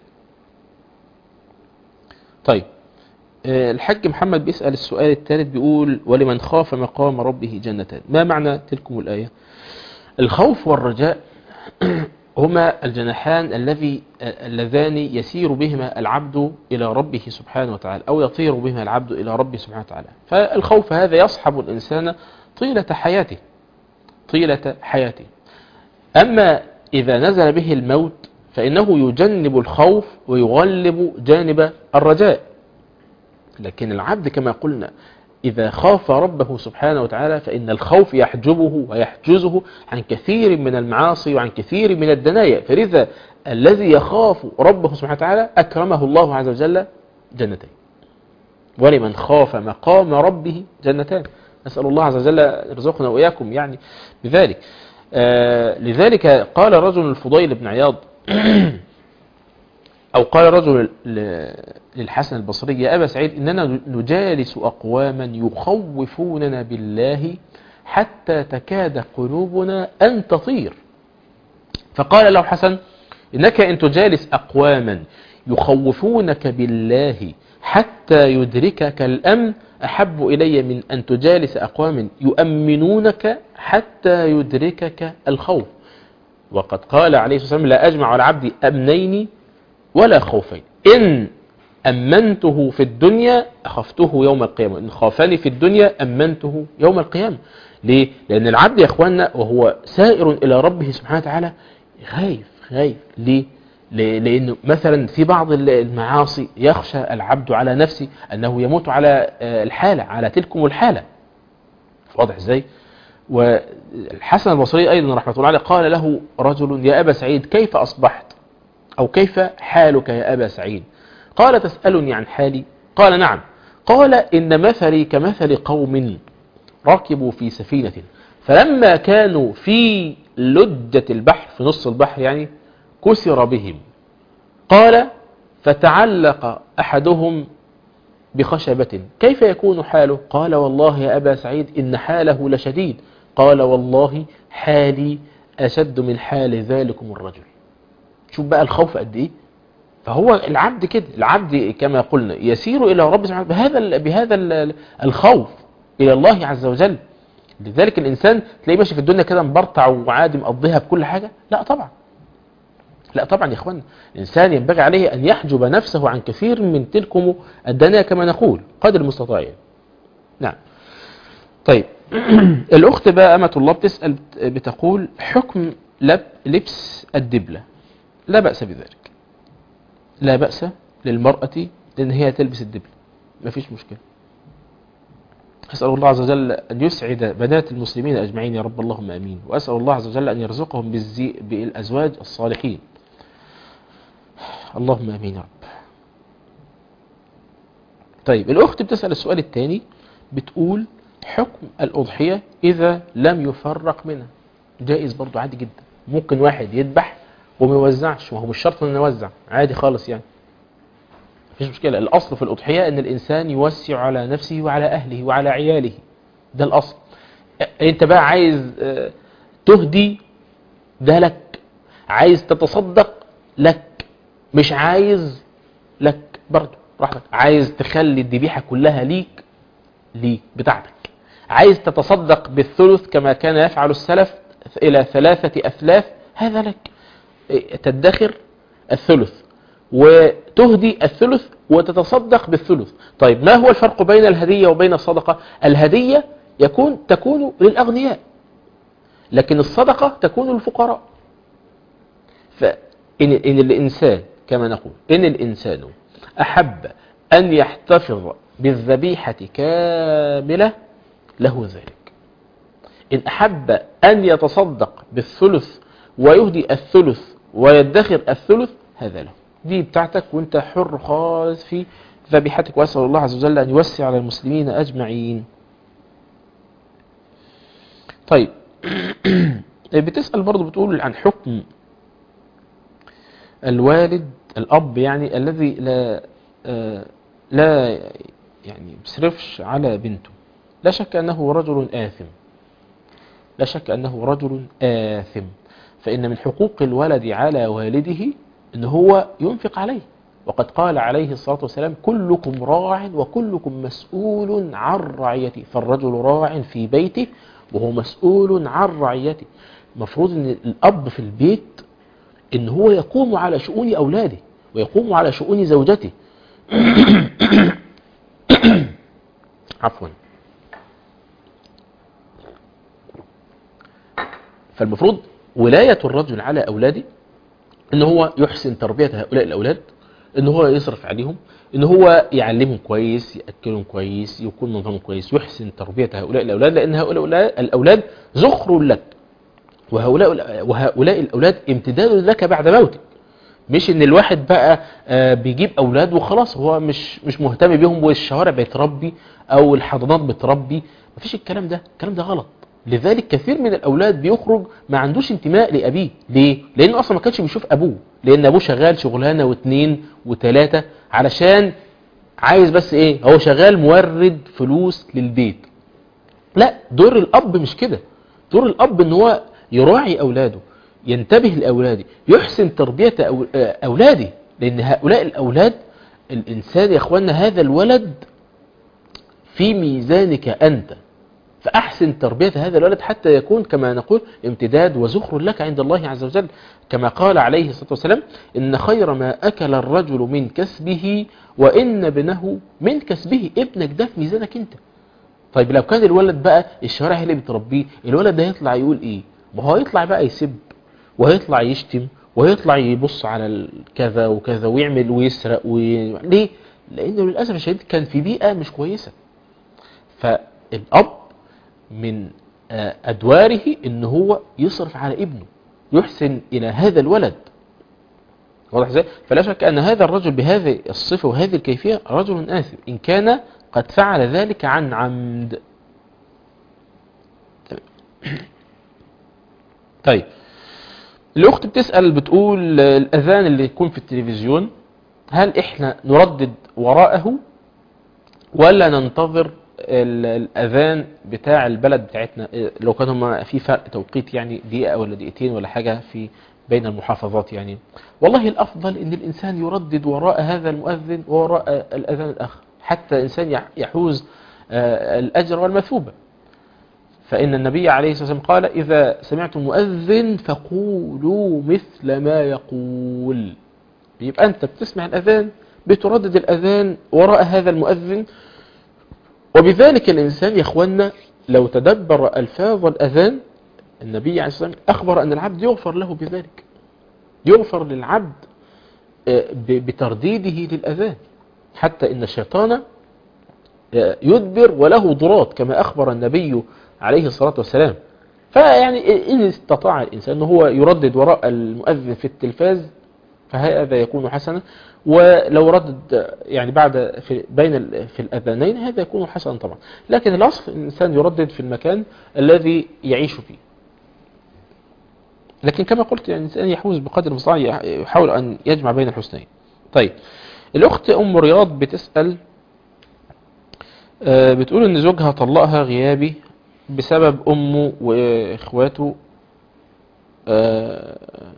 Speaker 4: طيب آه، الحاج محمد بيسأل السؤال الثالث بيقول ولمن خاف مقام ربه جنتان ما معنى تلكم الآية الخوف والرجاء هما الجناحان الذي آه، اللذان يسير بهما العبد إلى ربه سبحانه وتعالى أو يطير بهما العبد إلى ربه سبحانه وتعالى فالخوف هذا يصحب الإنسان طيلة حياته طيلة حياته أما إذا نزل به الموت فإنه يجنب الخوف ويغلب جانب الرجاء لكن العبد كما قلنا إذا خاف ربه سبحانه وتعالى فإن الخوف يحجبه ويحجزه عن كثير من المعاصي وعن كثير من الدنايا فلذا الذي يخاف ربه سبحانه وتعالى أكرمه الله عز وجل جنتين ولمن خاف مقام ربه جنتان نسأل الله عز وجل يرزقنا وإياكم يعني بذلك آه لذلك قال رجل الفضيل بن عياض أو قال رجل ل- للحسن البصري يا أبا سعيد إننا نجالس أقواما يخوفوننا بالله حتى تكاد قلوبنا أن تطير فقال له حسن إنك إن تجالس أقواما يخوفونك بالله حتى يدركك الأمن أحب إلي من أن تجالس أقواما يؤمنونك حتى يدركك الخوف وقد قال عليه الصلاة والسلام لا أجمع على عبدي أمنين ولا خوفين إن أمنته في الدنيا أخفته يوم القيامة إن خافني في الدنيا أمنته يوم القيامة ليه؟ لأن العبد يا أخوانا وهو سائر إلى ربه سبحانه وتعالى خايف خايف ليه؟ ل- لأنه مثلا في بعض ال- المعاصي يخشى العبد على نفسه أنه يموت على آه، الحالة على تلكم الحالة واضح ازاي؟ والحسن البصري أيضا رحمة الله عليه قال له رجل يا أبا سعيد كيف أصبحت أو كيف حالك يا أبا سعيد قال تسألني عن حالي قال نعم قال إن مثلي كمثل قوم ركبوا في سفينة فلما كانوا في لجة البحر في نص البحر يعني كسر بهم قال فتعلق أحدهم بخشبة كيف يكون حاله قال والله يا أبا سعيد إن حاله لشديد قال والله حالي أشد من حال ذلكم الرجل شوف بقى الخوف قد ايه فهو العبد كده العبد كما قلنا يسير الى رب سبحانه بهذا ال بهذا ال الخوف الى الله عز وجل لذلك الانسان تلاقيه ماشي في الدنيا كده مبرطع وعادي مقضيها بكل حاجه لا طبعا لا طبعا يا اخوانا الانسان ينبغي عليه ان يحجب نفسه عن كثير من تلكم الدنيا كما نقول قدر المستطاع يعني. نعم طيب الاخت بقى امه الله بتسال بتقول حكم لب لبس الدبله لا بأس بذلك لا بأس للمرأة إن هي تلبس الدبل ما فيش مشكلة أسأل الله عز وجل أن يسعد بنات المسلمين أجمعين يا رب اللهم أمين وأسأل الله عز وجل أن يرزقهم بالزي... بالأزواج الصالحين اللهم أمين يا رب طيب الأخت بتسأل السؤال الثاني بتقول حكم الأضحية إذا لم يفرق منها جائز برضو عادي جدا ممكن واحد يذبح وما يوزعش وهو مش شرط انه يوزع عادي خالص يعني مفيش مشكلة الأصل في الأضحية أن الإنسان يوسع على نفسه وعلى أهله وعلى عياله ده الأصل أنت بقى عايز آه، تهدي ده لك عايز تتصدق لك مش عايز لك برضه راحتك عايز تخلي الذبيحة كلها ليك ليك بتاعتك عايز تتصدق بالثلث كما كان يفعل السلف إلى ثلاثة أثلاث هذا لك إيه، تدخر الثلث وتهدي الثلث وتتصدق بالثلث طيب ما هو الفرق بين الهدية وبين الصدقة الهدية يكون تكون للأغنياء لكن الصدقة تكون للفقراء فإن إن الإنسان كما نقول إن الإنسان أحب أن يحتفظ بالذبيحة كاملة له ذلك إن أحب أن يتصدق بالثلث ويهدي الثلث ويدخر الثلث هذا له دي بتاعتك وانت حر خالص في ذبيحتك وأسأل الله عز وجل أن يوسع على المسلمين أجمعين طيب بتسأل برضو بتقول عن حكم الوالد الأب يعني الذي لا آه، لا يعني بيصرفش على بنته لا شك أنه رجل آثم لا شك أنه رجل آثم فإن من حقوق الولد على والده أن هو ينفق عليه وقد قال عليه الصلاة والسلام كلكم راع وكلكم مسؤول عن رعيته فالرجل راع في بيته وهو مسؤول عن رعيته المفروض أن الأب في البيت ان هو يقوم على شؤون اولاده ويقوم على شؤون زوجته عفوا فالمفروض ولاية الرجل على اولاده ان هو يحسن تربية هؤلاء الاولاد ان هو يصرف عليهم ان هو يعلمهم كويس ياكلهم كويس يكون نظامهم كويس يحسن تربية هؤلاء الاولاد لان هؤلاء الاولاد زخر لك وهؤلاء وهؤلاء الاولاد امتداد لك بعد موتك مش ان الواحد بقى آه، بيجيب اولاد وخلاص هو مش مش مهتم بيهم والشوارع بتربي او الحضانات بتربي مفيش الكلام ده الكلام ده غلط لذلك كثير من الاولاد بيخرج ما عندوش انتماء لابيه ليه لانه اصلا ما كانش بيشوف ابوه لان ابوه شغال شغلانه واثنين وثلاثه علشان عايز بس ايه هو شغال مورد فلوس للبيت لا دور الاب مش كده دور الاب ان هو يراعي اولاده ينتبه لاولاده يحسن تربيه أو- آه، اولاده لان هؤلاء الاولاد الانسان يا اخوانا هذا الولد في ميزانك انت فاحسن تربيه هذا الولد حتى يكون كما نقول امتداد وزخر لك عند الله عز وجل كما قال عليه الصلاه والسلام ان خير ما اكل الرجل من كسبه وان ابنه من كسبه ابنك ده في ميزانك انت طيب لو كان الولد بقى الشوارع هي اللي بتربيه الولد ده هيطلع يقول ايه ما هو هيطلع بقى يسب وهيطلع يشتم وهيطلع يبص على ال- كذا وكذا ويعمل ويسرق وي... ليه لانه للاسف الشديد كان في بيئه مش كويسه فالاب من آه، ادواره ان هو يصرف على ابنه يحسن الى هذا الولد واضح ازاي فلا شك ان هذا الرجل بهذه الصفه وهذه الكيفيه رجل آثم ان كان قد فعل ذلك عن عمد طيب الأخت بتسأل بتقول الأذان اللي يكون في التلفزيون هل إحنا نردد وراءه ولا ننتظر ال- الأذان بتاع البلد بتاعتنا إيه، لو كان هما في فرق توقيت يعني دقيقة ولا دقيقتين ولا حاجة في بين المحافظات يعني والله الأفضل أن الإنسان يردد وراء هذا المؤذن ووراء الأذان الآخر حتى الإنسان يح- يحوز آه، الأجر والمثوبة فإن النبي عليه الصلاة والسلام قال إذا سمعتم مؤذن فقولوا مثل ما يقول يبقى أنت بتسمع الأذان بتردد الأذان وراء هذا المؤذن وبذلك الإنسان يا إخوانا لو تدبر ألفاظ الأذان النبي عليه الصلاة والسلام أخبر أن العبد يغفر له بذلك يغفر للعبد آه، ب- بترديده للأذان حتى إن الشيطان آه، يدبر وله ضرات كما أخبر النبي عليه الصلاة والسلام فيعني إن استطاع الإنسان أنه هو يردد وراء المؤذن في التلفاز فهذا يكون حسنا ولو ردد يعني بعد في بين ال- في الأذانين هذا يكون حسنا طبعا لكن الأصل الإنسان يردد في المكان الذي يعيش فيه لكن كما قلت يعني الإنسان يحوز بقدر المستطاع يحاول أن يجمع بين الحسنين طيب الأخت أم رياض بتسأل آه، بتقول إن زوجها طلقها غيابي بسبب أمه وإخواته آه،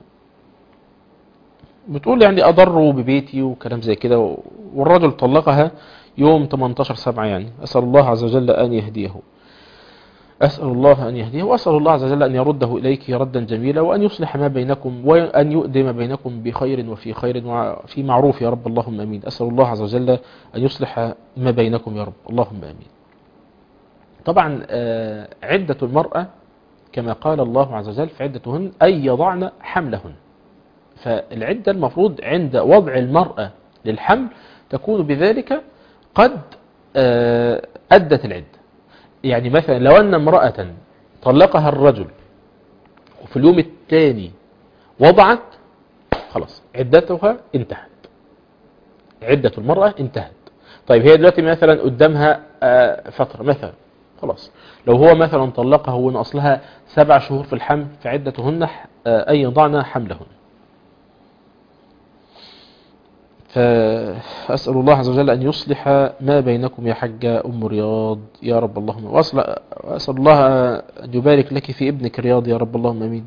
Speaker 4: بتقول يعني أضروا ببيتي وكلام زي كده والرجل طلقها يوم 18 سبعة يعني أسأل الله عز وجل أن يهديه أسأل الله أن يهديه وأسأل الله عز وجل أن يرده إليك ردا جميلا وأن يصلح ما بينكم وأن يؤدم بينكم بخير وفي خير وفي معروف يا رب اللهم أمين أسأل الله عز وجل أن يصلح ما بينكم يا رب اللهم أمين طبعا آه، عدة المرأة كما قال الله عز وجل في عدتهن أن يضعن حملهن فالعدة المفروض عند وضع المرأة للحمل تكون بذلك قد آه، أدت العدة يعني مثلا لو أن امرأة طلقها الرجل وفي اليوم الثاني وضعت خلاص عدتها انتهت عدة المرأة انتهت طيب هي دلوقتي مثلا قدامها آه، فترة مثلا خلاص لو هو مثلا طلقها وان اصلها سبع شهور في الحمل فعدتهن آه، ان يضعن حملهن فأسأل الله عز وجل أن يصلح ما بينكم يا حاجة أم رياض يا رب اللهم وأسأل, وأسأل الله أن يبارك لك في ابنك رياض يا رب اللهم أمين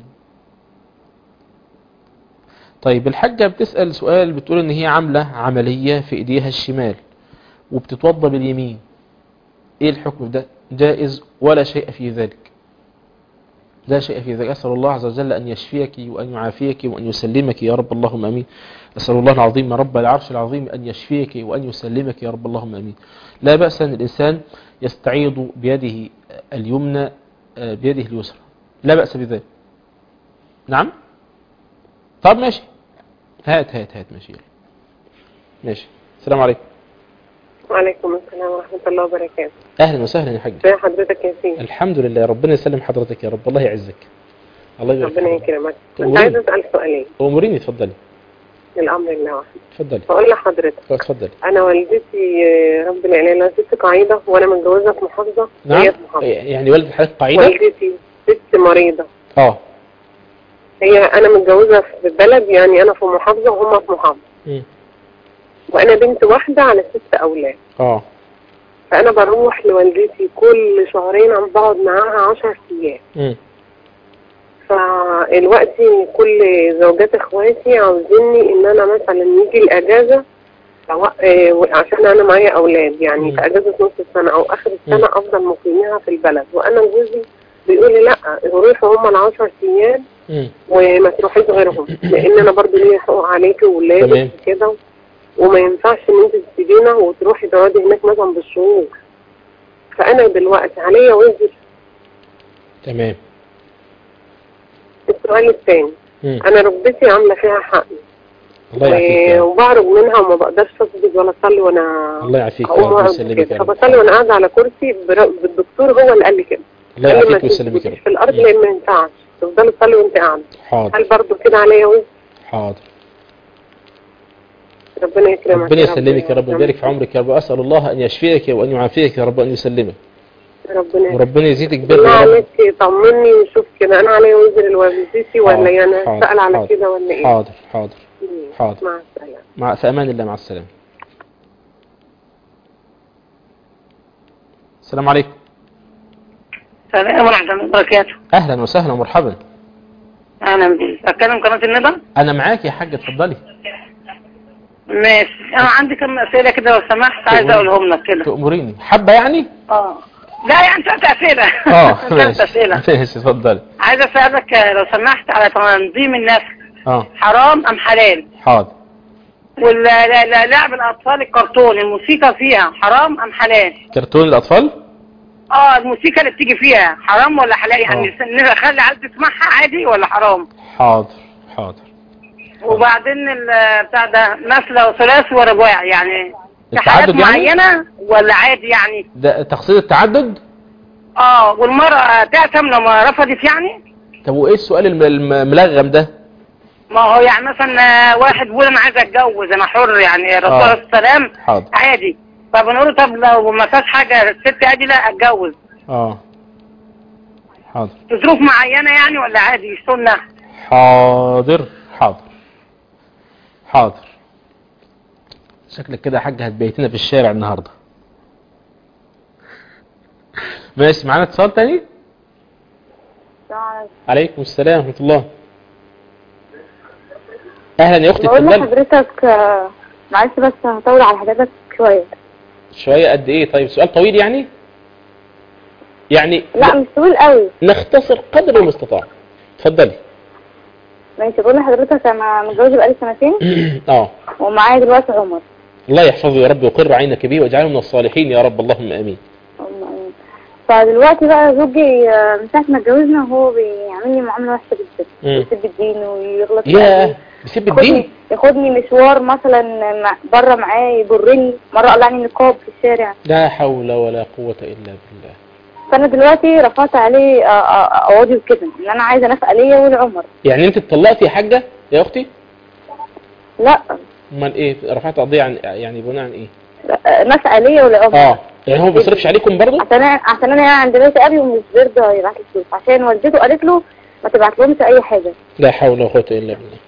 Speaker 4: طيب الحاجة بتسأل سؤال بتقول إن هي عاملة عملية في إيديها الشمال وبتتوضى باليمين إيه الحكم ده جائز ولا شيء في ذلك لا شيء في ذلك أسأل الله عز وجل أن يشفيك وأن يعافيك وأن يسلمك يا رب اللهم أمين أسأل الله العظيم رب العرش العظيم أن يشفيك وأن يسلمك يا رب اللهم أمين لا بأس أن الإنسان يستعيض بيده اليمنى آه، بيده اليسرى لا بأس بذلك نعم طب ماشي هات هات هات ماشي يلا. ماشي السلام عليكم
Speaker 8: وعليكم السلام ورحمة الله وبركاته
Speaker 4: أهلا وسهلا يا حاج
Speaker 8: ازي حضرتك يا سيدي
Speaker 4: الحمد لله ربنا يسلم حضرتك يا رب الله يعزك الله يبارك
Speaker 8: ربنا
Speaker 4: فيك.
Speaker 8: يكرمك
Speaker 4: تأمريني.
Speaker 8: كنت عايزة أسأل سؤالين
Speaker 4: أموريني اتفضلي
Speaker 8: الأمر لله واحد
Speaker 4: اتفضلي
Speaker 8: بقول لحضرتك
Speaker 4: اتفضلي
Speaker 8: أنا والدتي آه، ربنا يعلي لها ست قاعدة وأنا متجوزة في محافظة
Speaker 4: نعم
Speaker 8: وهي في محافظة
Speaker 4: يعني والد حضرتك قاعدة
Speaker 8: والدتي ست مريضة
Speaker 4: اه
Speaker 8: هي أنا متجوزة في بلد يعني أنا في محافظة وهم في محافظة
Speaker 4: مم.
Speaker 8: وأنا بنت واحدة على ست أولاد
Speaker 4: اه
Speaker 8: فأنا بروح لوالدتي كل شهرين عم بقعد معاها عشر أيام
Speaker 4: مم.
Speaker 8: فالوقت كل زوجات اخواتي عاوزيني ان انا مثلا يجي الاجازه سواء آه، عشان انا معايا اولاد يعني
Speaker 4: مم.
Speaker 8: في اجازه نص السنه او اخر السنه
Speaker 4: مم.
Speaker 8: افضل مقيميها في البلد وانا جوزي بيقول لي لا روحوا هم العشر ايام
Speaker 4: مم.
Speaker 8: وما تروحيش غيرهم لان انا برضو ليا حقوق عليكي
Speaker 4: تمام.
Speaker 8: وولادك كده وما ينفعش ان انت تسيبينا وتروحي تقعدي هناك مثلا بالشهور فانا دلوقتي عليا وزر
Speaker 4: تمام
Speaker 8: السؤال الثاني
Speaker 4: مم.
Speaker 8: انا ركبتي عامله فيها حقن
Speaker 4: الله يعافيك يا
Speaker 8: و-
Speaker 4: رب.
Speaker 8: وبعرج منها وما بقدرش اسجد ولا اصلي وانا
Speaker 4: الله يعافيك يا
Speaker 8: اقوم
Speaker 4: رب
Speaker 8: واقعد
Speaker 4: ويسلمك يا
Speaker 8: كده
Speaker 4: رب
Speaker 8: فبصلي وانا قاعده على كرسي بر- بالدكتور هو اللي قال لي كده
Speaker 4: الله
Speaker 8: قال لي ما
Speaker 4: يعافيك ويسلمك يا
Speaker 8: تثبتيش
Speaker 4: رب
Speaker 8: في الارض
Speaker 4: مم.
Speaker 8: لان ما ينفعش تفضلي تصلي وانت قاعده
Speaker 4: حاضر
Speaker 8: هل برضه كده عليا وزر
Speaker 4: حاضر
Speaker 8: ربنا يكرمك
Speaker 4: ربنا
Speaker 8: يا رب
Speaker 4: يسلمك يا رب ويبارك في عمرك يا رب أسأل الله أن يشفيك وأن يعافيك يا رب وأن يسلمك
Speaker 8: ربنا
Speaker 4: وربنا يزيدك بر
Speaker 8: بالله
Speaker 4: يا رب
Speaker 8: عليك طمني وشوف كده انا عليا وزر لوالدتي ولا
Speaker 4: حاضر،
Speaker 8: يعني
Speaker 4: حاضر،
Speaker 8: اسال على
Speaker 4: حاضر،
Speaker 8: كده ولا ايه
Speaker 4: حاضر حاضر
Speaker 8: مم.
Speaker 4: حاضر.
Speaker 8: مع السلامه
Speaker 4: مع في أمان الله مع السلامة السلام عليكم
Speaker 9: السلام ورحمة الله وبركاته
Speaker 4: أهلا وسهلا ومرحبا
Speaker 9: أهلا بك أتكلم قناة الندى
Speaker 4: أنا معاك يا حاج اتفضلي
Speaker 9: ماشي أنا عندي كم أسئلة كده لو سمحت عايز أقولهم لك كده
Speaker 4: تأمريني حبة يعني
Speaker 9: اه لا يعني ثلاث أسئلة
Speaker 4: اه
Speaker 9: ثلاث
Speaker 4: ماشي
Speaker 9: أسئلة
Speaker 4: ماشي اتفضلي
Speaker 9: عايز أسألك آه، لو سمحت على تنظيم النسل
Speaker 4: اه
Speaker 9: حرام أم حلال
Speaker 4: حاضر
Speaker 9: ولعب الأطفال الكرتون الموسيقى فيها حرام أم حلال
Speaker 4: كرتون الأطفال
Speaker 9: اه الموسيقى اللي بتيجي فيها حرام ولا حلال يعني نخلي العيال تسمعها عادي ولا حرام
Speaker 4: حاضر حاضر
Speaker 9: وبعدين ال- بتاع ده مثل وثلاث ورباع يعني في حالات
Speaker 4: التعدد يعني؟
Speaker 9: معينة ولا عادي يعني
Speaker 4: ده تقصير التعدد
Speaker 9: اه والمرأة تعتم لما رفضت يعني
Speaker 4: طب وايه السؤال الم- الم- الملغم ده
Speaker 9: ما هو يعني مثلا آه، واحد بيقول انا عايز اتجوز انا حر يعني الرسول
Speaker 4: آه.
Speaker 9: عليه السلام
Speaker 4: حاضر
Speaker 9: عادي فبنقول له طب لو ما فيهاش حاجة الست عادي لا اتجوز
Speaker 4: اه حاضر
Speaker 9: في ظروف معينة يعني ولا عادي سنة
Speaker 4: حاضر حاضر حاضر شكلك كده يا حاج هتبيتنا في الشارع النهارده ماشي معانا اتصال تاني عليكم السلام ورحمه الله اهلا يا اختي
Speaker 7: بقول
Speaker 4: اتفضلي
Speaker 7: لحضرتك آه، معلش بس هطول على حضرتك شوية
Speaker 4: شويه قد ايه طيب سؤال طويل يعني يعني
Speaker 7: لا مش طويل قوي
Speaker 4: نختصر قدر المستطاع اتفضلي
Speaker 7: ماشي بقول لحضرتك انا متجوزة بقالي سنتين
Speaker 4: اه
Speaker 7: ومعايا دلوقتي عمر
Speaker 4: الله يحفظه يا رب ويقر عينك به واجعله من الصالحين يا رب اللهم امين
Speaker 7: اللهم آمين. فدلوقتي بقى زوجي آه، من ساعة ما اتجوزنا وهو بيعاملني معاملة وحشة جدا
Speaker 4: مم.
Speaker 7: يسب الدين ويغلط في
Speaker 4: ياه
Speaker 7: أهلي.
Speaker 4: بيسيب
Speaker 7: ياخدني
Speaker 4: الدين
Speaker 7: ياخدني مشوار مثلا مع- بره معاه يجرني مرة قلعني نقاب في الشارع
Speaker 4: لا حول ولا قوة إلا بالله
Speaker 7: فانا دلوقتي رفعت عليه آه، آه، قواضي وكده ان انا عايزه نفقه ليا ولعمر
Speaker 4: يعني أنت اتطلقتي يا حاجة يا أختي
Speaker 7: لا
Speaker 4: أمال إيه رفعت قضية عن يعني بناء عن إيه
Speaker 7: آه، نفقه ليا ولعمر
Speaker 4: آه يعني هو ما بيصرفش عليكم برضه
Speaker 7: عشان انا عشان انا عند بيت ابي ومش بيرضى يبعت لي فلوس عشان والدته قالت له ما تبعت لهمش اي حاجه
Speaker 4: لا حول ولا قوة إلا بالله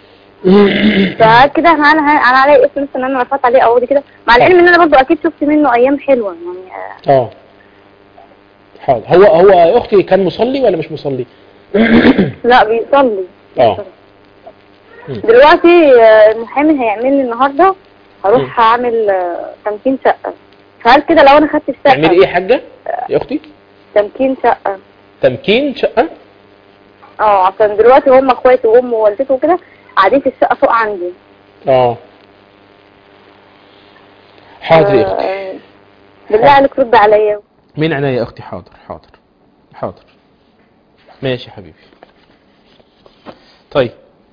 Speaker 7: فكده انا انا انا عليا ايه فلوس ان انا رفعت عليه قواضي كده مع العلم ان انا برضو اكيد شفت منه ايام حلوه يعني آه،
Speaker 4: آه حاضر هو هو يا أختي كان مصلي ولا مش مصلي
Speaker 7: لا بيصلي
Speaker 4: آه
Speaker 7: دلوقتي آه، المحامي هيعمل لي النهارده هروح اعمل آه، تمكين شقه فهل كده لو انا خدت الشقه
Speaker 4: تعملي إيه يا حاجة يا أختي
Speaker 7: تمكين شقه
Speaker 4: تمكين شقة
Speaker 7: اه عشان دلوقتي هم اخواتي وامه ووالدته وكده قاعدين في الشقه فوق عندي
Speaker 4: آه حاضر يا أختي
Speaker 7: آه، بالله عليك رد عليا
Speaker 4: من عناية يا أختي حاضر حاضر حاضر ماشي يا حبيبي طيب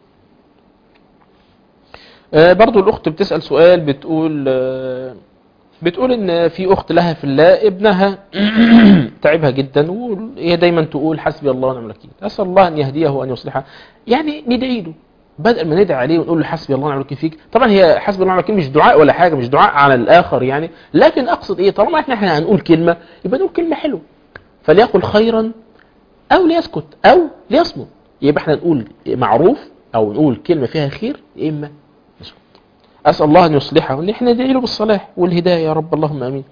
Speaker 4: آه برضو الأخت بتسأل سؤال بتقول آه بتقول إن في أخت لها في الله ابنها تعبها جدا وهي دايما تقول حسبي الله ونعم الوكيل أسأل الله أن يهديه وأن يصلحه يعني ندعي له بدل ما ندعي عليه ونقول له حسبي الله ونعم الوكيل فيك طبعا هي حسبي الله ونعم الوكيل مش دعاء ولا حاجة مش دعاء على الآخر يعني لكن أقصد إيه طالما إحنا إحنا هنقول كلمة يبقى نقول كلمة حلوة فليقل خيرا أو ليسكت أو ليصمت يبقى إحنا نقول معروف أو نقول كلمة فيها خير يا إما نسكت أسأل الله أن يصلحه وإن إحنا ندعي له بالصلاح والهداية يا رب اللهم آمين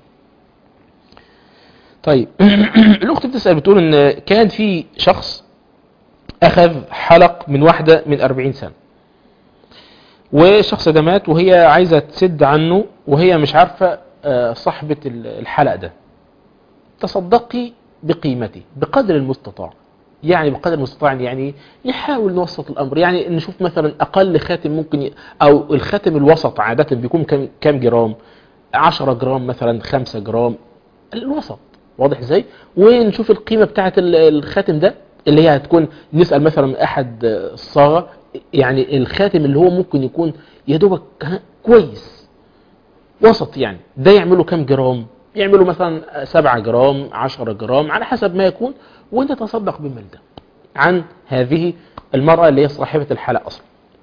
Speaker 4: طيب الأخت بتسأل بتقول إن كان في شخص أخذ حلق من واحدة من 40 سنة والشخص ده مات وهي عايزة تسد عنه وهي مش عارفة آه، صاحبة ال- الحلق ده تصدقي بقيمته بقدر المستطاع يعني بقدر المستطاع يعني نحاول نوسط الأمر يعني نشوف مثلا أقل خاتم ممكن ي... أو الخاتم الوسط عادة بيكون كم, كم جرام 10 جرام مثلا 5 جرام الوسط واضح ازاي ونشوف القيمة بتاعة ال- الخاتم ده اللي هي هتكون نسأل مثلا أحد الصاغة يعني الخاتم اللي هو ممكن يكون يا دوبك كويس وسط يعني ده يعمله كم جرام يعملوا مثلا 7 جرام 10 جرام على حسب ما يكون وانت تصدق بالمال ده عن هذه المرأة اللي هي صاحبة الحلقة أصلا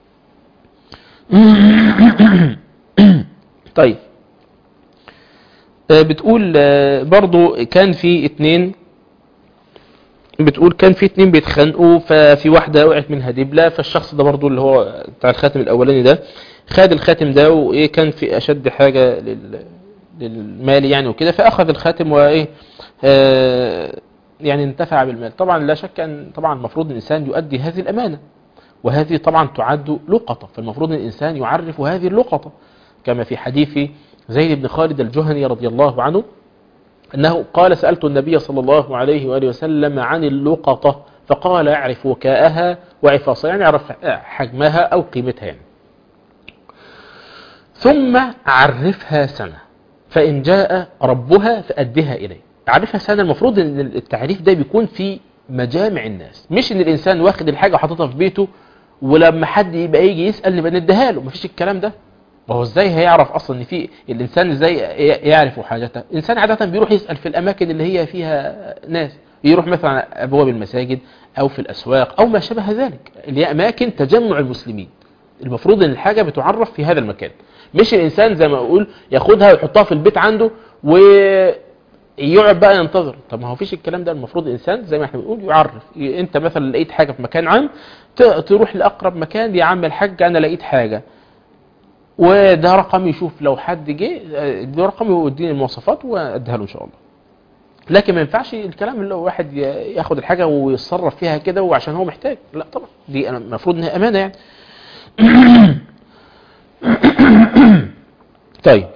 Speaker 4: طيب آه، بتقول آه، برضو كان في اتنين بتقول كان في اتنين بيتخانقوا ففي واحدة وقعت منها دبلة فالشخص ده برضو اللي هو بتاع الخاتم الأولاني ده خد الخاتم ده وإيه كان في أشد حاجة لل للمال يعني وكده فأخذ الخاتم وإيه آه يعني انتفع بالمال طبعا لا شك أن طبعا المفروض الإنسان يؤدي هذه الأمانة وهذه طبعا تعد لقطة فالمفروض الإنسان يعرف هذه اللقطة كما في حديث زيد بن خالد الجهني رضي الله عنه أنه قال سألت النبي صلى الله عليه وآله وسلم عن اللقطة فقال اعرف وكاءها وعفاصها يعني اعرف حجمها أو قيمتها يعني ثم عرفها سنة فإن جاء ربها فأدها إليه عرفها سنة المفروض أن التعريف ده بيكون في مجامع الناس مش أن الإنسان واخد الحاجة وحاططها في بيته ولما حد يبقى يجي يسأل نبقى نديها له مفيش الكلام ده وهو ازاي هيعرف اصلا ان في الانسان ازاي يعرف حاجته الانسان عاده بيروح يسال في الاماكن اللي هي فيها ناس يروح مثلا على ابواب المساجد او في الاسواق او ما شابه ذلك اللي هي اماكن تجمع المسلمين المفروض ان الحاجه بتعرف في هذا المكان مش الانسان زي ما اقول ياخدها ويحطها في البيت عنده ويقعد بقى ينتظر طب ما هو فيش الكلام ده المفروض الانسان زي ما احنا بنقول يعرف انت مثلا لقيت حاجه في مكان عام تروح لاقرب مكان يا عم الحاج انا لقيت حاجه وده رقم يشوف لو حد جه آه، ده رقم ويديني المواصفات واديها له ان شاء الله لكن ما ينفعش الكلام اللي هو واحد ي- ياخد الحاجه ويتصرف فيها كده وعشان هو محتاج لا طبعا دي أنا المفروض انها امانه يعني طيب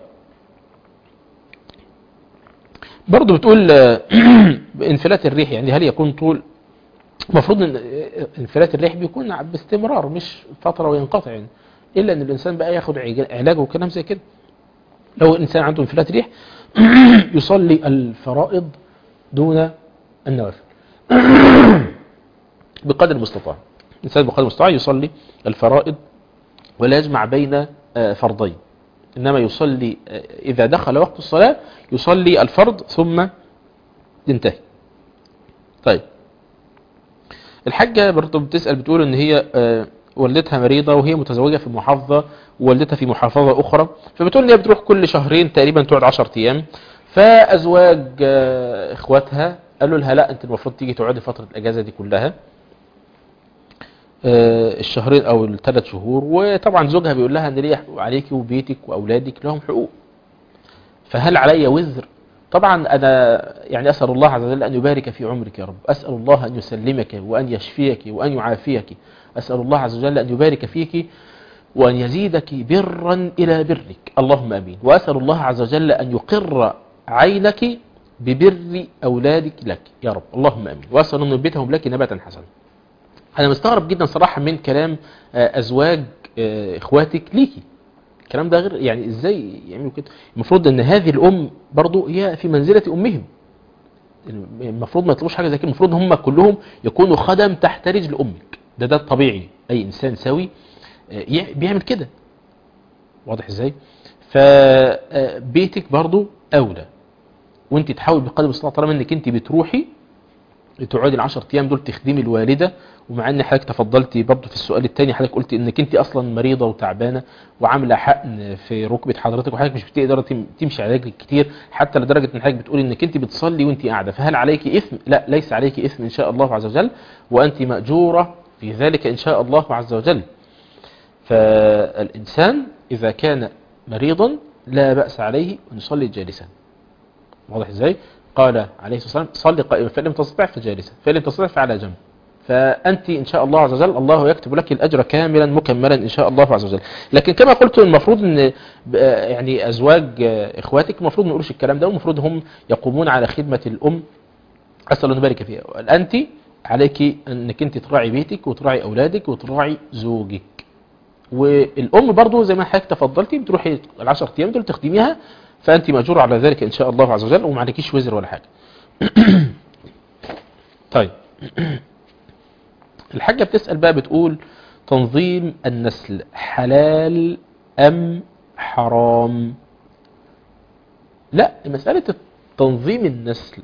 Speaker 4: برضه بتقول آه، انفلات الريح يعني هل يكون طول المفروض ان انفلات الريح بيكون باستمرار مش فتره وينقطع يعني الا ان الانسان بقى ياخد عج- علاج وكلام زي كده لو الانسان عنده انفلات ريح يصلي الفرائض دون النوافل بقدر المستطاع الانسان بقدر المستطاع يصلي الفرائض ولا يجمع بين آه، فرضين انما يصلي آه، اذا دخل وقت الصلاه يصلي الفرض ثم ينتهي طيب الحاجة برضه بتسأل بتقول ان هي آه، والدتها مريضة وهي متزوجة في محافظة ووالدتها في محافظة اخرى فبتقول ان هي بتروح كل شهرين تقريبا تقعد 10 ايام فازواج آه، اخواتها قالوا لها لا انت المفروض تيجي تقعدي فترة الاجازة دي كلها آه، الشهرين او الثلاث شهور وطبعا زوجها بيقول لها ان ليه حقوق عليكي وبيتك واولادك لهم حقوق فهل علي وزر طبعا انا يعني اسال الله عز وجل ان يبارك في عمرك يا رب اسال الله ان يسلمك وان يشفيك وان يعافيك اسال الله عز وجل ان يبارك فيك وان يزيدك برا الى برك اللهم امين واسال الله عز وجل ان يقر عينك ببر اولادك لك يا رب اللهم امين واسال ان ينبتهم لك نباتا حسنا انا مستغرب جدا صراحه من كلام آه، ازواج آه، اخواتك ليكي الكلام ده غير يعني ازاي يعملوا كده المفروض ان هذه الام برضو هي في منزله امهم المفروض ما يطلبوش حاجه زي كده المفروض هم كلهم يكونوا خدم تحت رجل امك ده ده الطبيعي اي انسان سوي آه، يع- بيعمل كده واضح ازاي فبيتك برضو اولى وانت تحاول بقدر المستطاع طالما انك انت بتروحي تقعدي العشر ايام دول تخدمي الوالده ومع ان حضرتك تفضلتي برضه في السؤال الثاني حضرتك قلت انك انت اصلا مريضه وتعبانه وعامله حقن في ركبه حضرتك وحضرتك مش بتقدر تم- تمشي على رجلك كتير حتى لدرجه ان حضرتك بتقولي انك انت بتصلي وانت قاعده فهل عليك اثم؟ لا ليس عليك اثم ان شاء الله عز وجل وانت ماجوره في ذلك ان شاء الله عز وجل. فالانسان اذا كان مريضا لا باس عليه ان يصلي جالسا. واضح ازاي؟ قال عليه الصلاه والسلام صلي قائما فان لم تستطع فجالسا فان لم تستطع فعلى جنب. فأنت إن شاء الله عز وجل الله يكتب لك الأجر كاملا مكملا إن شاء الله عز وجل لكن كما قلت المفروض أن ب- يعني أزواج آه، إخواتك المفروض ما يقولوش الكلام ده والمفروض هم يقومون على خدمة الأم أسأل الله أن يبارك فيها أنت عليك أنك أنت تراعي بيتك وتراعي أولادك وتراعي زوجك والأم برضو زي ما حضرتك تفضلتي بتروحي العشر أيام دول تخدميها فأنت مأجورة على ذلك إن شاء الله عز وجل وما عليكيش وزر ولا حاجة طيب الحاجة بتسأل بقى بتقول تنظيم النسل حلال أم حرام لا مسألة تنظيم النسل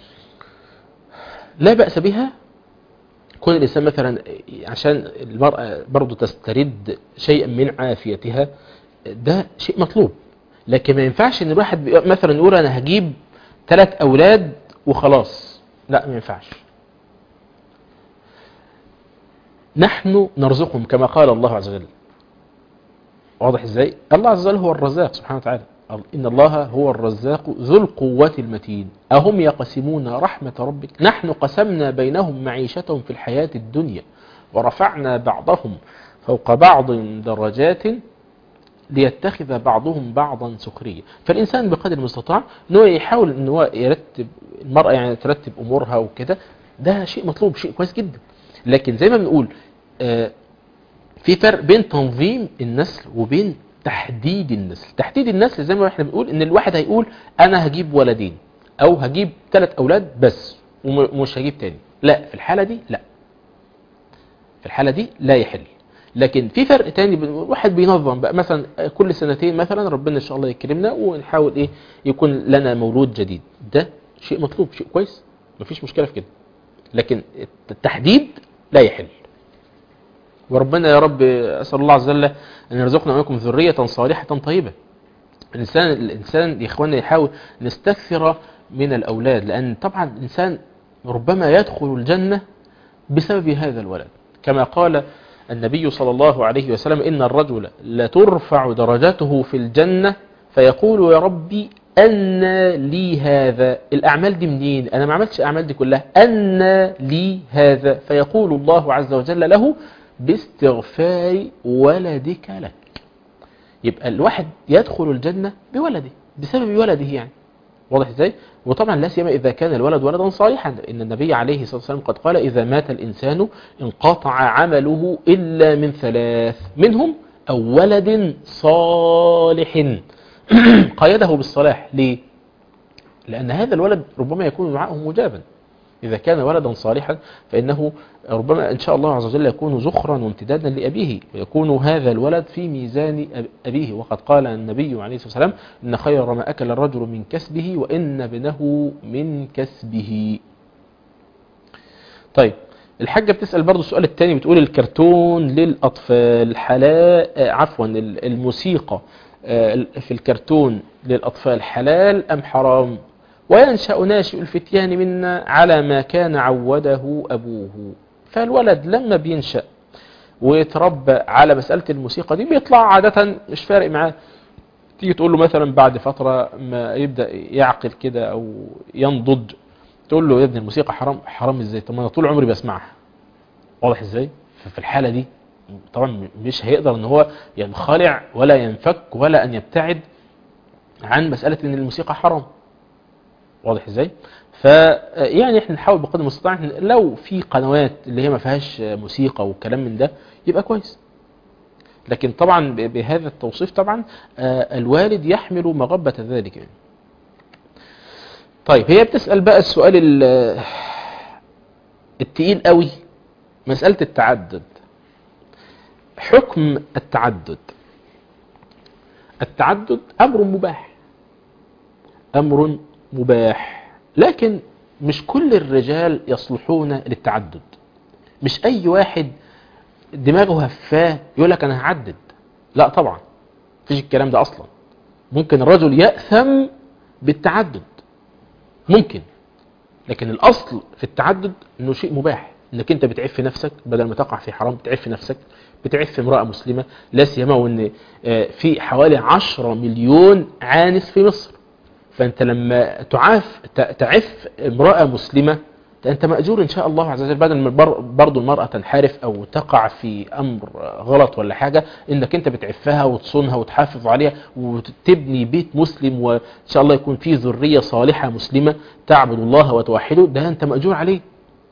Speaker 4: لا بأس بها كون الإنسان مثلا عشان المرأة برضو تسترد شيئا من عافيتها ده شيء مطلوب لكن ما ينفعش ان الواحد بي- مثلا يقول انا هجيب ثلاث اولاد وخلاص لا ما ينفعش نحن نرزقهم كما قال الله عز وجل واضح ازاي الله عز وجل هو الرزاق سبحانه وتعالى إن الله هو الرزاق ذو القوة المتين أهم يقسمون رحمة ربك نحن قسمنا بينهم معيشتهم في الحياة الدنيا ورفعنا بعضهم فوق بعض درجات ليتخذ بعضهم بعضا سخريا فالإنسان بقدر المستطاع أنه يحاول أنه يرتب المرأة يعني ترتب أمورها وكده ده شيء مطلوب شيء كويس جدا لكن زي ما بنقول آه، في فرق بين تنظيم النسل وبين تحديد النسل تحديد النسل زي ما احنا بنقول ان الواحد هيقول انا هجيب ولدين او هجيب ثلاث اولاد بس وم- ومش هجيب تاني لا في الحالة دي لا في الحالة دي لا يحل لكن في فرق تاني بين- واحد بينظم بقى مثلا كل سنتين مثلا ربنا ان شاء الله يكرمنا ونحاول ايه يكون لنا مولود جديد ده شيء مطلوب شيء كويس مفيش مشكلة في كده لكن التحديد لا يحل وربنا يا رب أسأل الله عز وجل أن يرزقنا وإياكم ذرية صالحة طيبة الإنسان الإنسان يا إخواننا يحاول نستكثر من الأولاد لأن طبعا الإنسان ربما يدخل الجنة بسبب هذا الولد كما قال النبي صلى الله عليه وسلم إن الرجل لترفع درجته في الجنة فيقول يا ربي أن لي هذا الأعمال دي منين أنا ما عملتش الأعمال دي كلها أن لي هذا فيقول الله عز وجل له باستغفار ولدك لك يبقى الواحد يدخل الجنة بولده بسبب ولده يعني واضح ازاي وطبعا لا سيما اذا كان الولد ولدا صالحا ان النبي عليه الصلاه والسلام قد قال اذا مات الانسان انقطع عمله الا من ثلاث منهم او ولد صالح قيده بالصلاح ليه لان هذا الولد ربما يكون دعاءه مجابا إذا كان ولدا صالحا فإنه ربما إن شاء الله عز وجل يكون زخرا وامتدادا لأبيه ويكون هذا الولد في ميزان أب- أبيه وقد قال النبي عليه الصلاة والسلام إن خير ما أكل الرجل من كسبه وإن ابنه من كسبه طيب الحاجة بتسأل برضو السؤال الثاني بتقول الكرتون للأطفال حلال آه، عفوا ال- الموسيقى آه، في الكرتون للأطفال حلال أم حرام وينشأ ناشئ الفتيان منا على ما كان عوده أبوه فالولد لما بينشأ ويتربى على مسألة الموسيقى دي بيطلع عادة مش فارق معاه تيجي تقول له مثلا بعد فترة ما يبدأ يعقل كده أو ينضج تقول له يا ابني الموسيقى حرام حرام ازاي طب ما انا طول عمري بسمعها واضح ازاي ففي الحالة دي طبعا مش هيقدر ان هو ينخلع ولا ينفك ولا ان يبتعد عن مسألة ان الموسيقى حرام واضح ازاي ف يعني احنا نحاول بقدر المستطاع إحنا لو في قنوات اللي هي ما فيهاش موسيقى والكلام من ده يبقى كويس لكن طبعا ب- بهذا التوصيف طبعا آه، الوالد يحمل مغبة ذلك يعني. طيب هي بتسأل بقى السؤال ال- التقيل قوي مسألة التعدد حكم التعدد التعدد أمر مباح أمر مباح لكن مش كل الرجال يصلحون للتعدد مش أي واحد دماغه هفاه يقول لك أنا هعدد لا طبعا مفيش الكلام ده أصلا ممكن الرجل يأثم بالتعدد ممكن لكن الأصل في التعدد أنه شيء مباح انك انت بتعف نفسك بدل ما تقع في حرام بتعف نفسك بتعف امرأة مسلمة لا سيما وان آه، في حوالي 10 مليون عانس في مصر فانت لما تعاف ت- تعف امرأة مسلمة انت مأجور ان شاء الله عز وجل بدل ما بر- برضو المرأة تنحرف او تقع في امر غلط ولا حاجة انك انت بتعفها وتصونها وتحافظ عليها وتبني بيت مسلم وان شاء الله يكون فيه ذرية صالحة مسلمة تعبد الله وتوحده ده انت مأجور عليه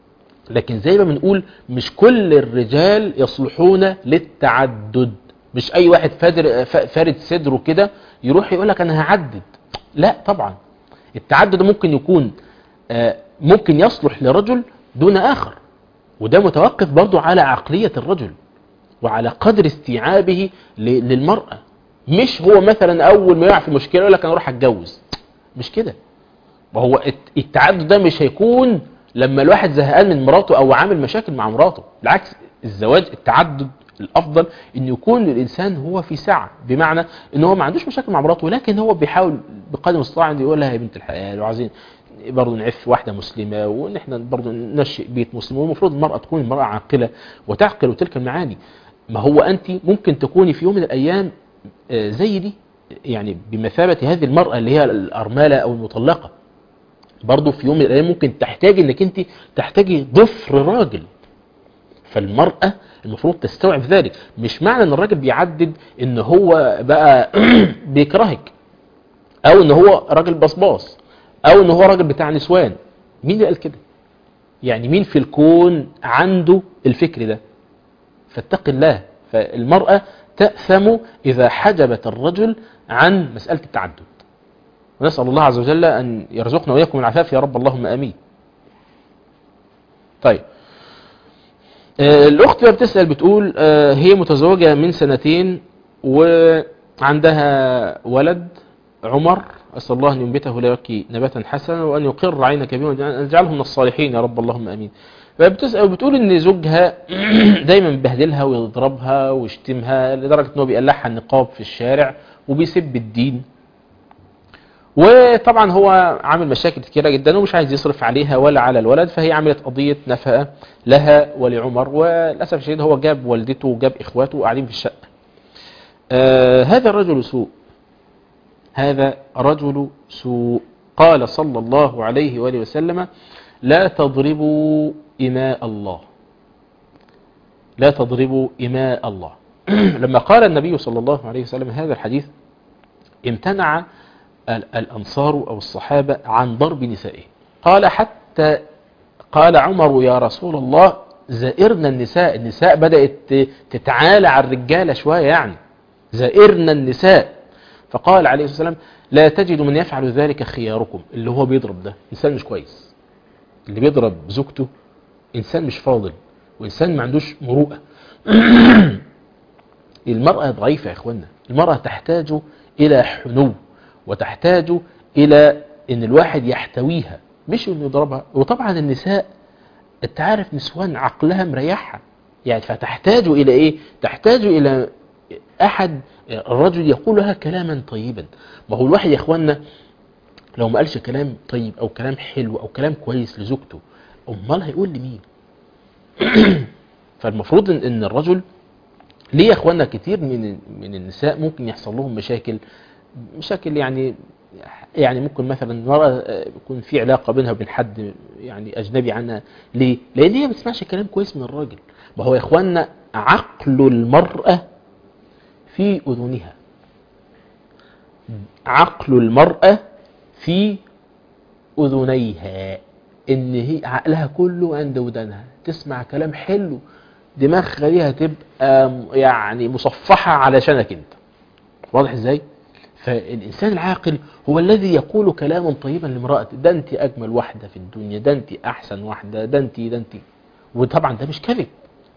Speaker 4: لكن زي ما بنقول مش كل الرجال يصلحون للتعدد مش اي واحد فادر ف- فارد صدره كده يروح يقول لك انا هعدد لا طبعا التعدد ممكن يكون آه، ممكن يصلح لرجل دون اخر وده متوقف برضو على عقلية الرجل وعلى قدر استيعابه ل- للمرأة مش هو مثلا اول ما يقع في مشكلة يقول لك انا اروح اتجوز مش كده وهو الت- التعدد ده مش هيكون لما الواحد زهقان من مراته او عامل مشاكل مع مراته بالعكس الزواج التعدد الافضل ان يكون الانسان هو في سعه بمعنى ان هو ما عندوش مشاكل مع مراته ولكن هو بيحاول بقدر المستطاع انه يقول لها يا بنت الحلال وعايزين برضه نعف واحده مسلمه وان احنا برضه ننشئ بيت مسلم والمفروض المراه تكون المراه عاقله وتعقل تلك المعاني ما هو انت ممكن تكوني في يوم من الايام آه، زي دي يعني بمثابه هذه المراه اللي هي الارمله او المطلقه برضه في يوم من الايام ممكن تحتاج انك انت تحتاجي ضفر راجل فالمرأة المفروض تستوعب ذلك مش معنى ان الراجل بيعدد ان هو بقى بيكرهك او ان هو راجل بصباص او ان هو راجل بتاع نسوان مين اللي قال كده يعني مين في الكون عنده الفكر ده فاتق الله فالمرأة تأثم إذا حجبت الرجل عن مسألة التعدد ونسأل الله عز وجل أن يرزقنا وإياكم العفاف يا رب اللهم آمين طيب آه، الأخت بقى بتسأل بتقول آه، هي متزوجة من سنتين وعندها ولد عمر أسأل الله أن ينبته لك نباتا حسنا وأن يقر عينك به وأن يجعله من الصالحين يا رب اللهم أمين فبتسأل وبتقول ان زوجها دايما بيبهدلها ويضربها ويشتمها لدرجة ان هو بيقلعها النقاب في الشارع وبيسب الدين وطبعا هو عامل مشاكل كتيرة جدا ومش عايز يصرف عليها ولا على الولد فهي عملت قضية نفقة لها ولعمر وللأسف الشديد هو جاب والدته وجاب إخواته وقاعدين في الشقة آه هذا الرجل سوء هذا رجل سوء قال صلى الله عليه وآله وسلم لا تضربوا إماء الله لا تضربوا إماء الله لما قال النبي صلى الله عليه وسلم هذا الحديث امتنع ال- الأنصار أو الصحابة عن ضرب نسائه قال حتى قال عمر يا رسول الله زائرنا النساء النساء بدأت ت- تتعالى على الرجالة شوية يعني زائرنا النساء فقال عليه الصلاة والسلام لا تجد من يفعل ذلك خياركم اللي هو بيضرب ده إنسان مش كويس اللي بيضرب زوجته إنسان مش فاضل وإنسان ما عندوش مروءة المرأة ضعيفة يا إخوانا المرأة تحتاج إلى حنو وتحتاج إلى أن الواحد يحتويها مش أنه يضربها وطبعا النساء أنت عارف نسوان عقلها مريحها يعني فتحتاج إلى إيه تحتاج إلى أحد الرجل يقول لها كلاما طيبا ما هو الواحد يا إخوانا لو ما قالش كلام طيب أو كلام حلو أو كلام كويس لزوجته أمال هيقول لمين فالمفروض إن- ان الرجل ليه يا اخوانا كتير من من النساء ممكن يحصل لهم مشاكل مشاكل يعني يعني ممكن مثلا المرأة آه، يكون في علاقة بينها وبين حد يعني أجنبي عنها ليه؟ لأن هي ما بتسمعش كلام كويس من الراجل ما هو يا إخوانا عقل المرأة في أذنها عقل المرأة في أذنيها إن هي عقلها كله عند ودانها تسمع كلام حلو دماغها دي هتبقى م- يعني مصفحة علشانك انت واضح ازاي فالانسان العاقل هو الذي يقول كلاما طيبا لامرأته ده انت اجمل واحدة في الدنيا ده انت احسن واحدة ده انت ده انت وطبعا ده مش كذب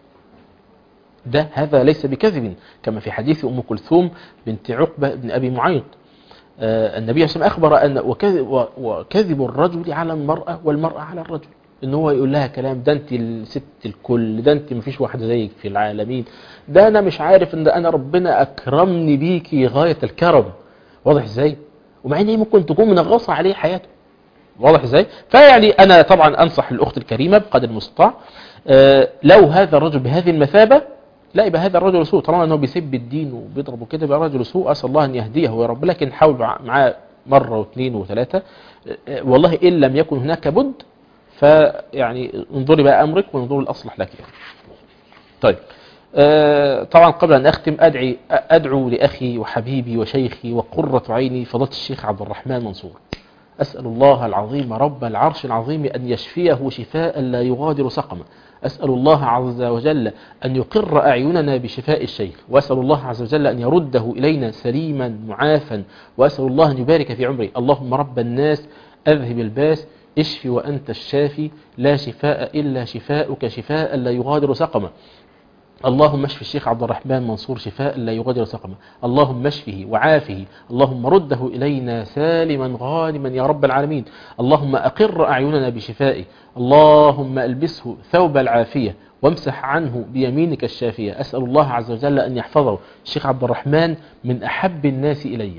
Speaker 4: ده هذا ليس بكذب كما في حديث ام كلثوم بنت عقبة بن ابي معيط آه، النبي صلى الله عليه وسلم اخبر ان وكذب, و- وكذب الرجل على المرأة والمرأة على الرجل ان هو يقول لها كلام ده انت الست الكل ده انت مفيش واحده زيك في العالمين ده انا مش عارف ان انا ربنا اكرمني بيكي غايه الكرم واضح ازاي ومع ان هي ممكن تكون منغصه عليه حياته واضح ازاي فيعني انا طبعا انصح الاخت الكريمه بقدر المستطاع آه، لو هذا الرجل بهذه المثابه لا يبقى هذا الرجل سوء طالما انه بيسب الدين وبيضرب وكده يبقى رجل سوء اسال الله ان يهديه يا رب لكن حاول معاه مره واثنين وثلاثه آه، والله ان لم يكن هناك بد فيعني انظري بقى امرك وانظري الاصلح لك يعني. طيب آه، طبعا قبل ان اختم ادعي ادعو لاخي وحبيبي وشيخي وقرة عيني فضيله الشيخ عبد الرحمن منصور اسال الله العظيم رب العرش العظيم ان يشفيه شفاء لا يغادر سقما أسأل الله عز وجل أن يقر أعيننا بشفاء الشيخ وأسأل الله عز وجل أن يرده إلينا سليما معافا وأسأل الله أن يبارك في عمره اللهم رب الناس أذهب الباس اشفي وأنت الشافي لا شفاء إلا شفاءك شفاء لا يغادر سقما اللهم اشف الشيخ عبد الرحمن منصور شفاء لا يغادر سقما اللهم اشفه وعافه اللهم رده إلينا سالما غانما يا رب العالمين اللهم أقر أعيننا بشفائه اللهم ألبسه ثوب العافية وامسح عنه بيمينك الشافية أسأل الله عز وجل أن يحفظه الشيخ عبد الرحمن من أحب الناس إلي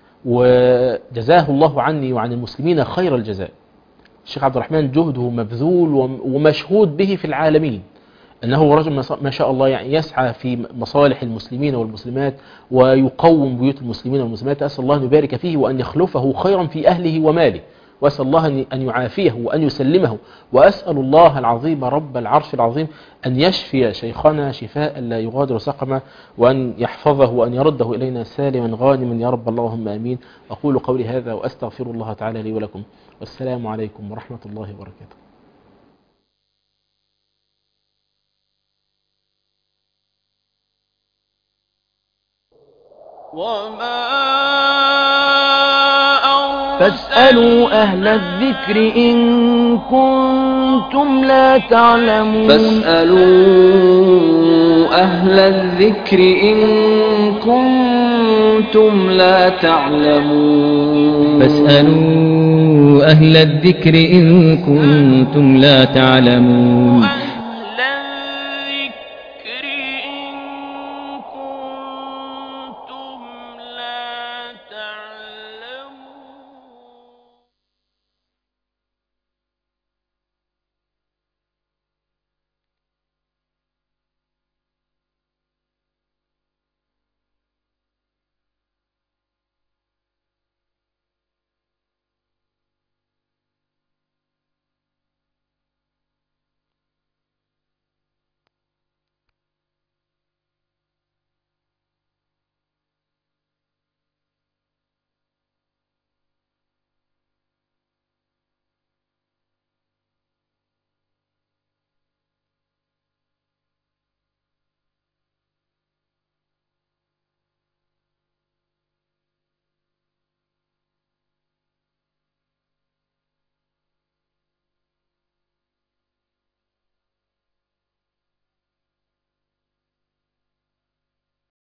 Speaker 4: وجزاه الله عني وعن المسلمين خير الجزاء الشيخ عبد الرحمن جهده مبذول وم- ومشهود به في العالمين أنه رجل ما ما شاء الله يعني يسعى في مصالح المسلمين والمسلمات ويقوم بيوت المسلمين والمسلمات أسأل الله أن يبارك فيه وأن يخلفه خيرا في أهله وماله وأسأل الله أن- أن يعافيه وأن يسلمه وأسأل الله العظيم رب العرش العظيم أن يشفي شيخنا شفاء لا يغادر سقما وأن يحفظه وأن يرده إلينا سالما غانما يا رب اللهم آمين أقول قولي هذا وأستغفر الله تعالى لي ولكم والسلام عليكم ورحمة الله وبركاته
Speaker 1: وما
Speaker 2: فاسألوا أهل الذكر إن كنتم لا تعلمون
Speaker 10: فاسألوا أهل الذكر إن كنتم لا تعلمون
Speaker 3: فاسألوا أهل الذكر إن كنتم لا تعلمون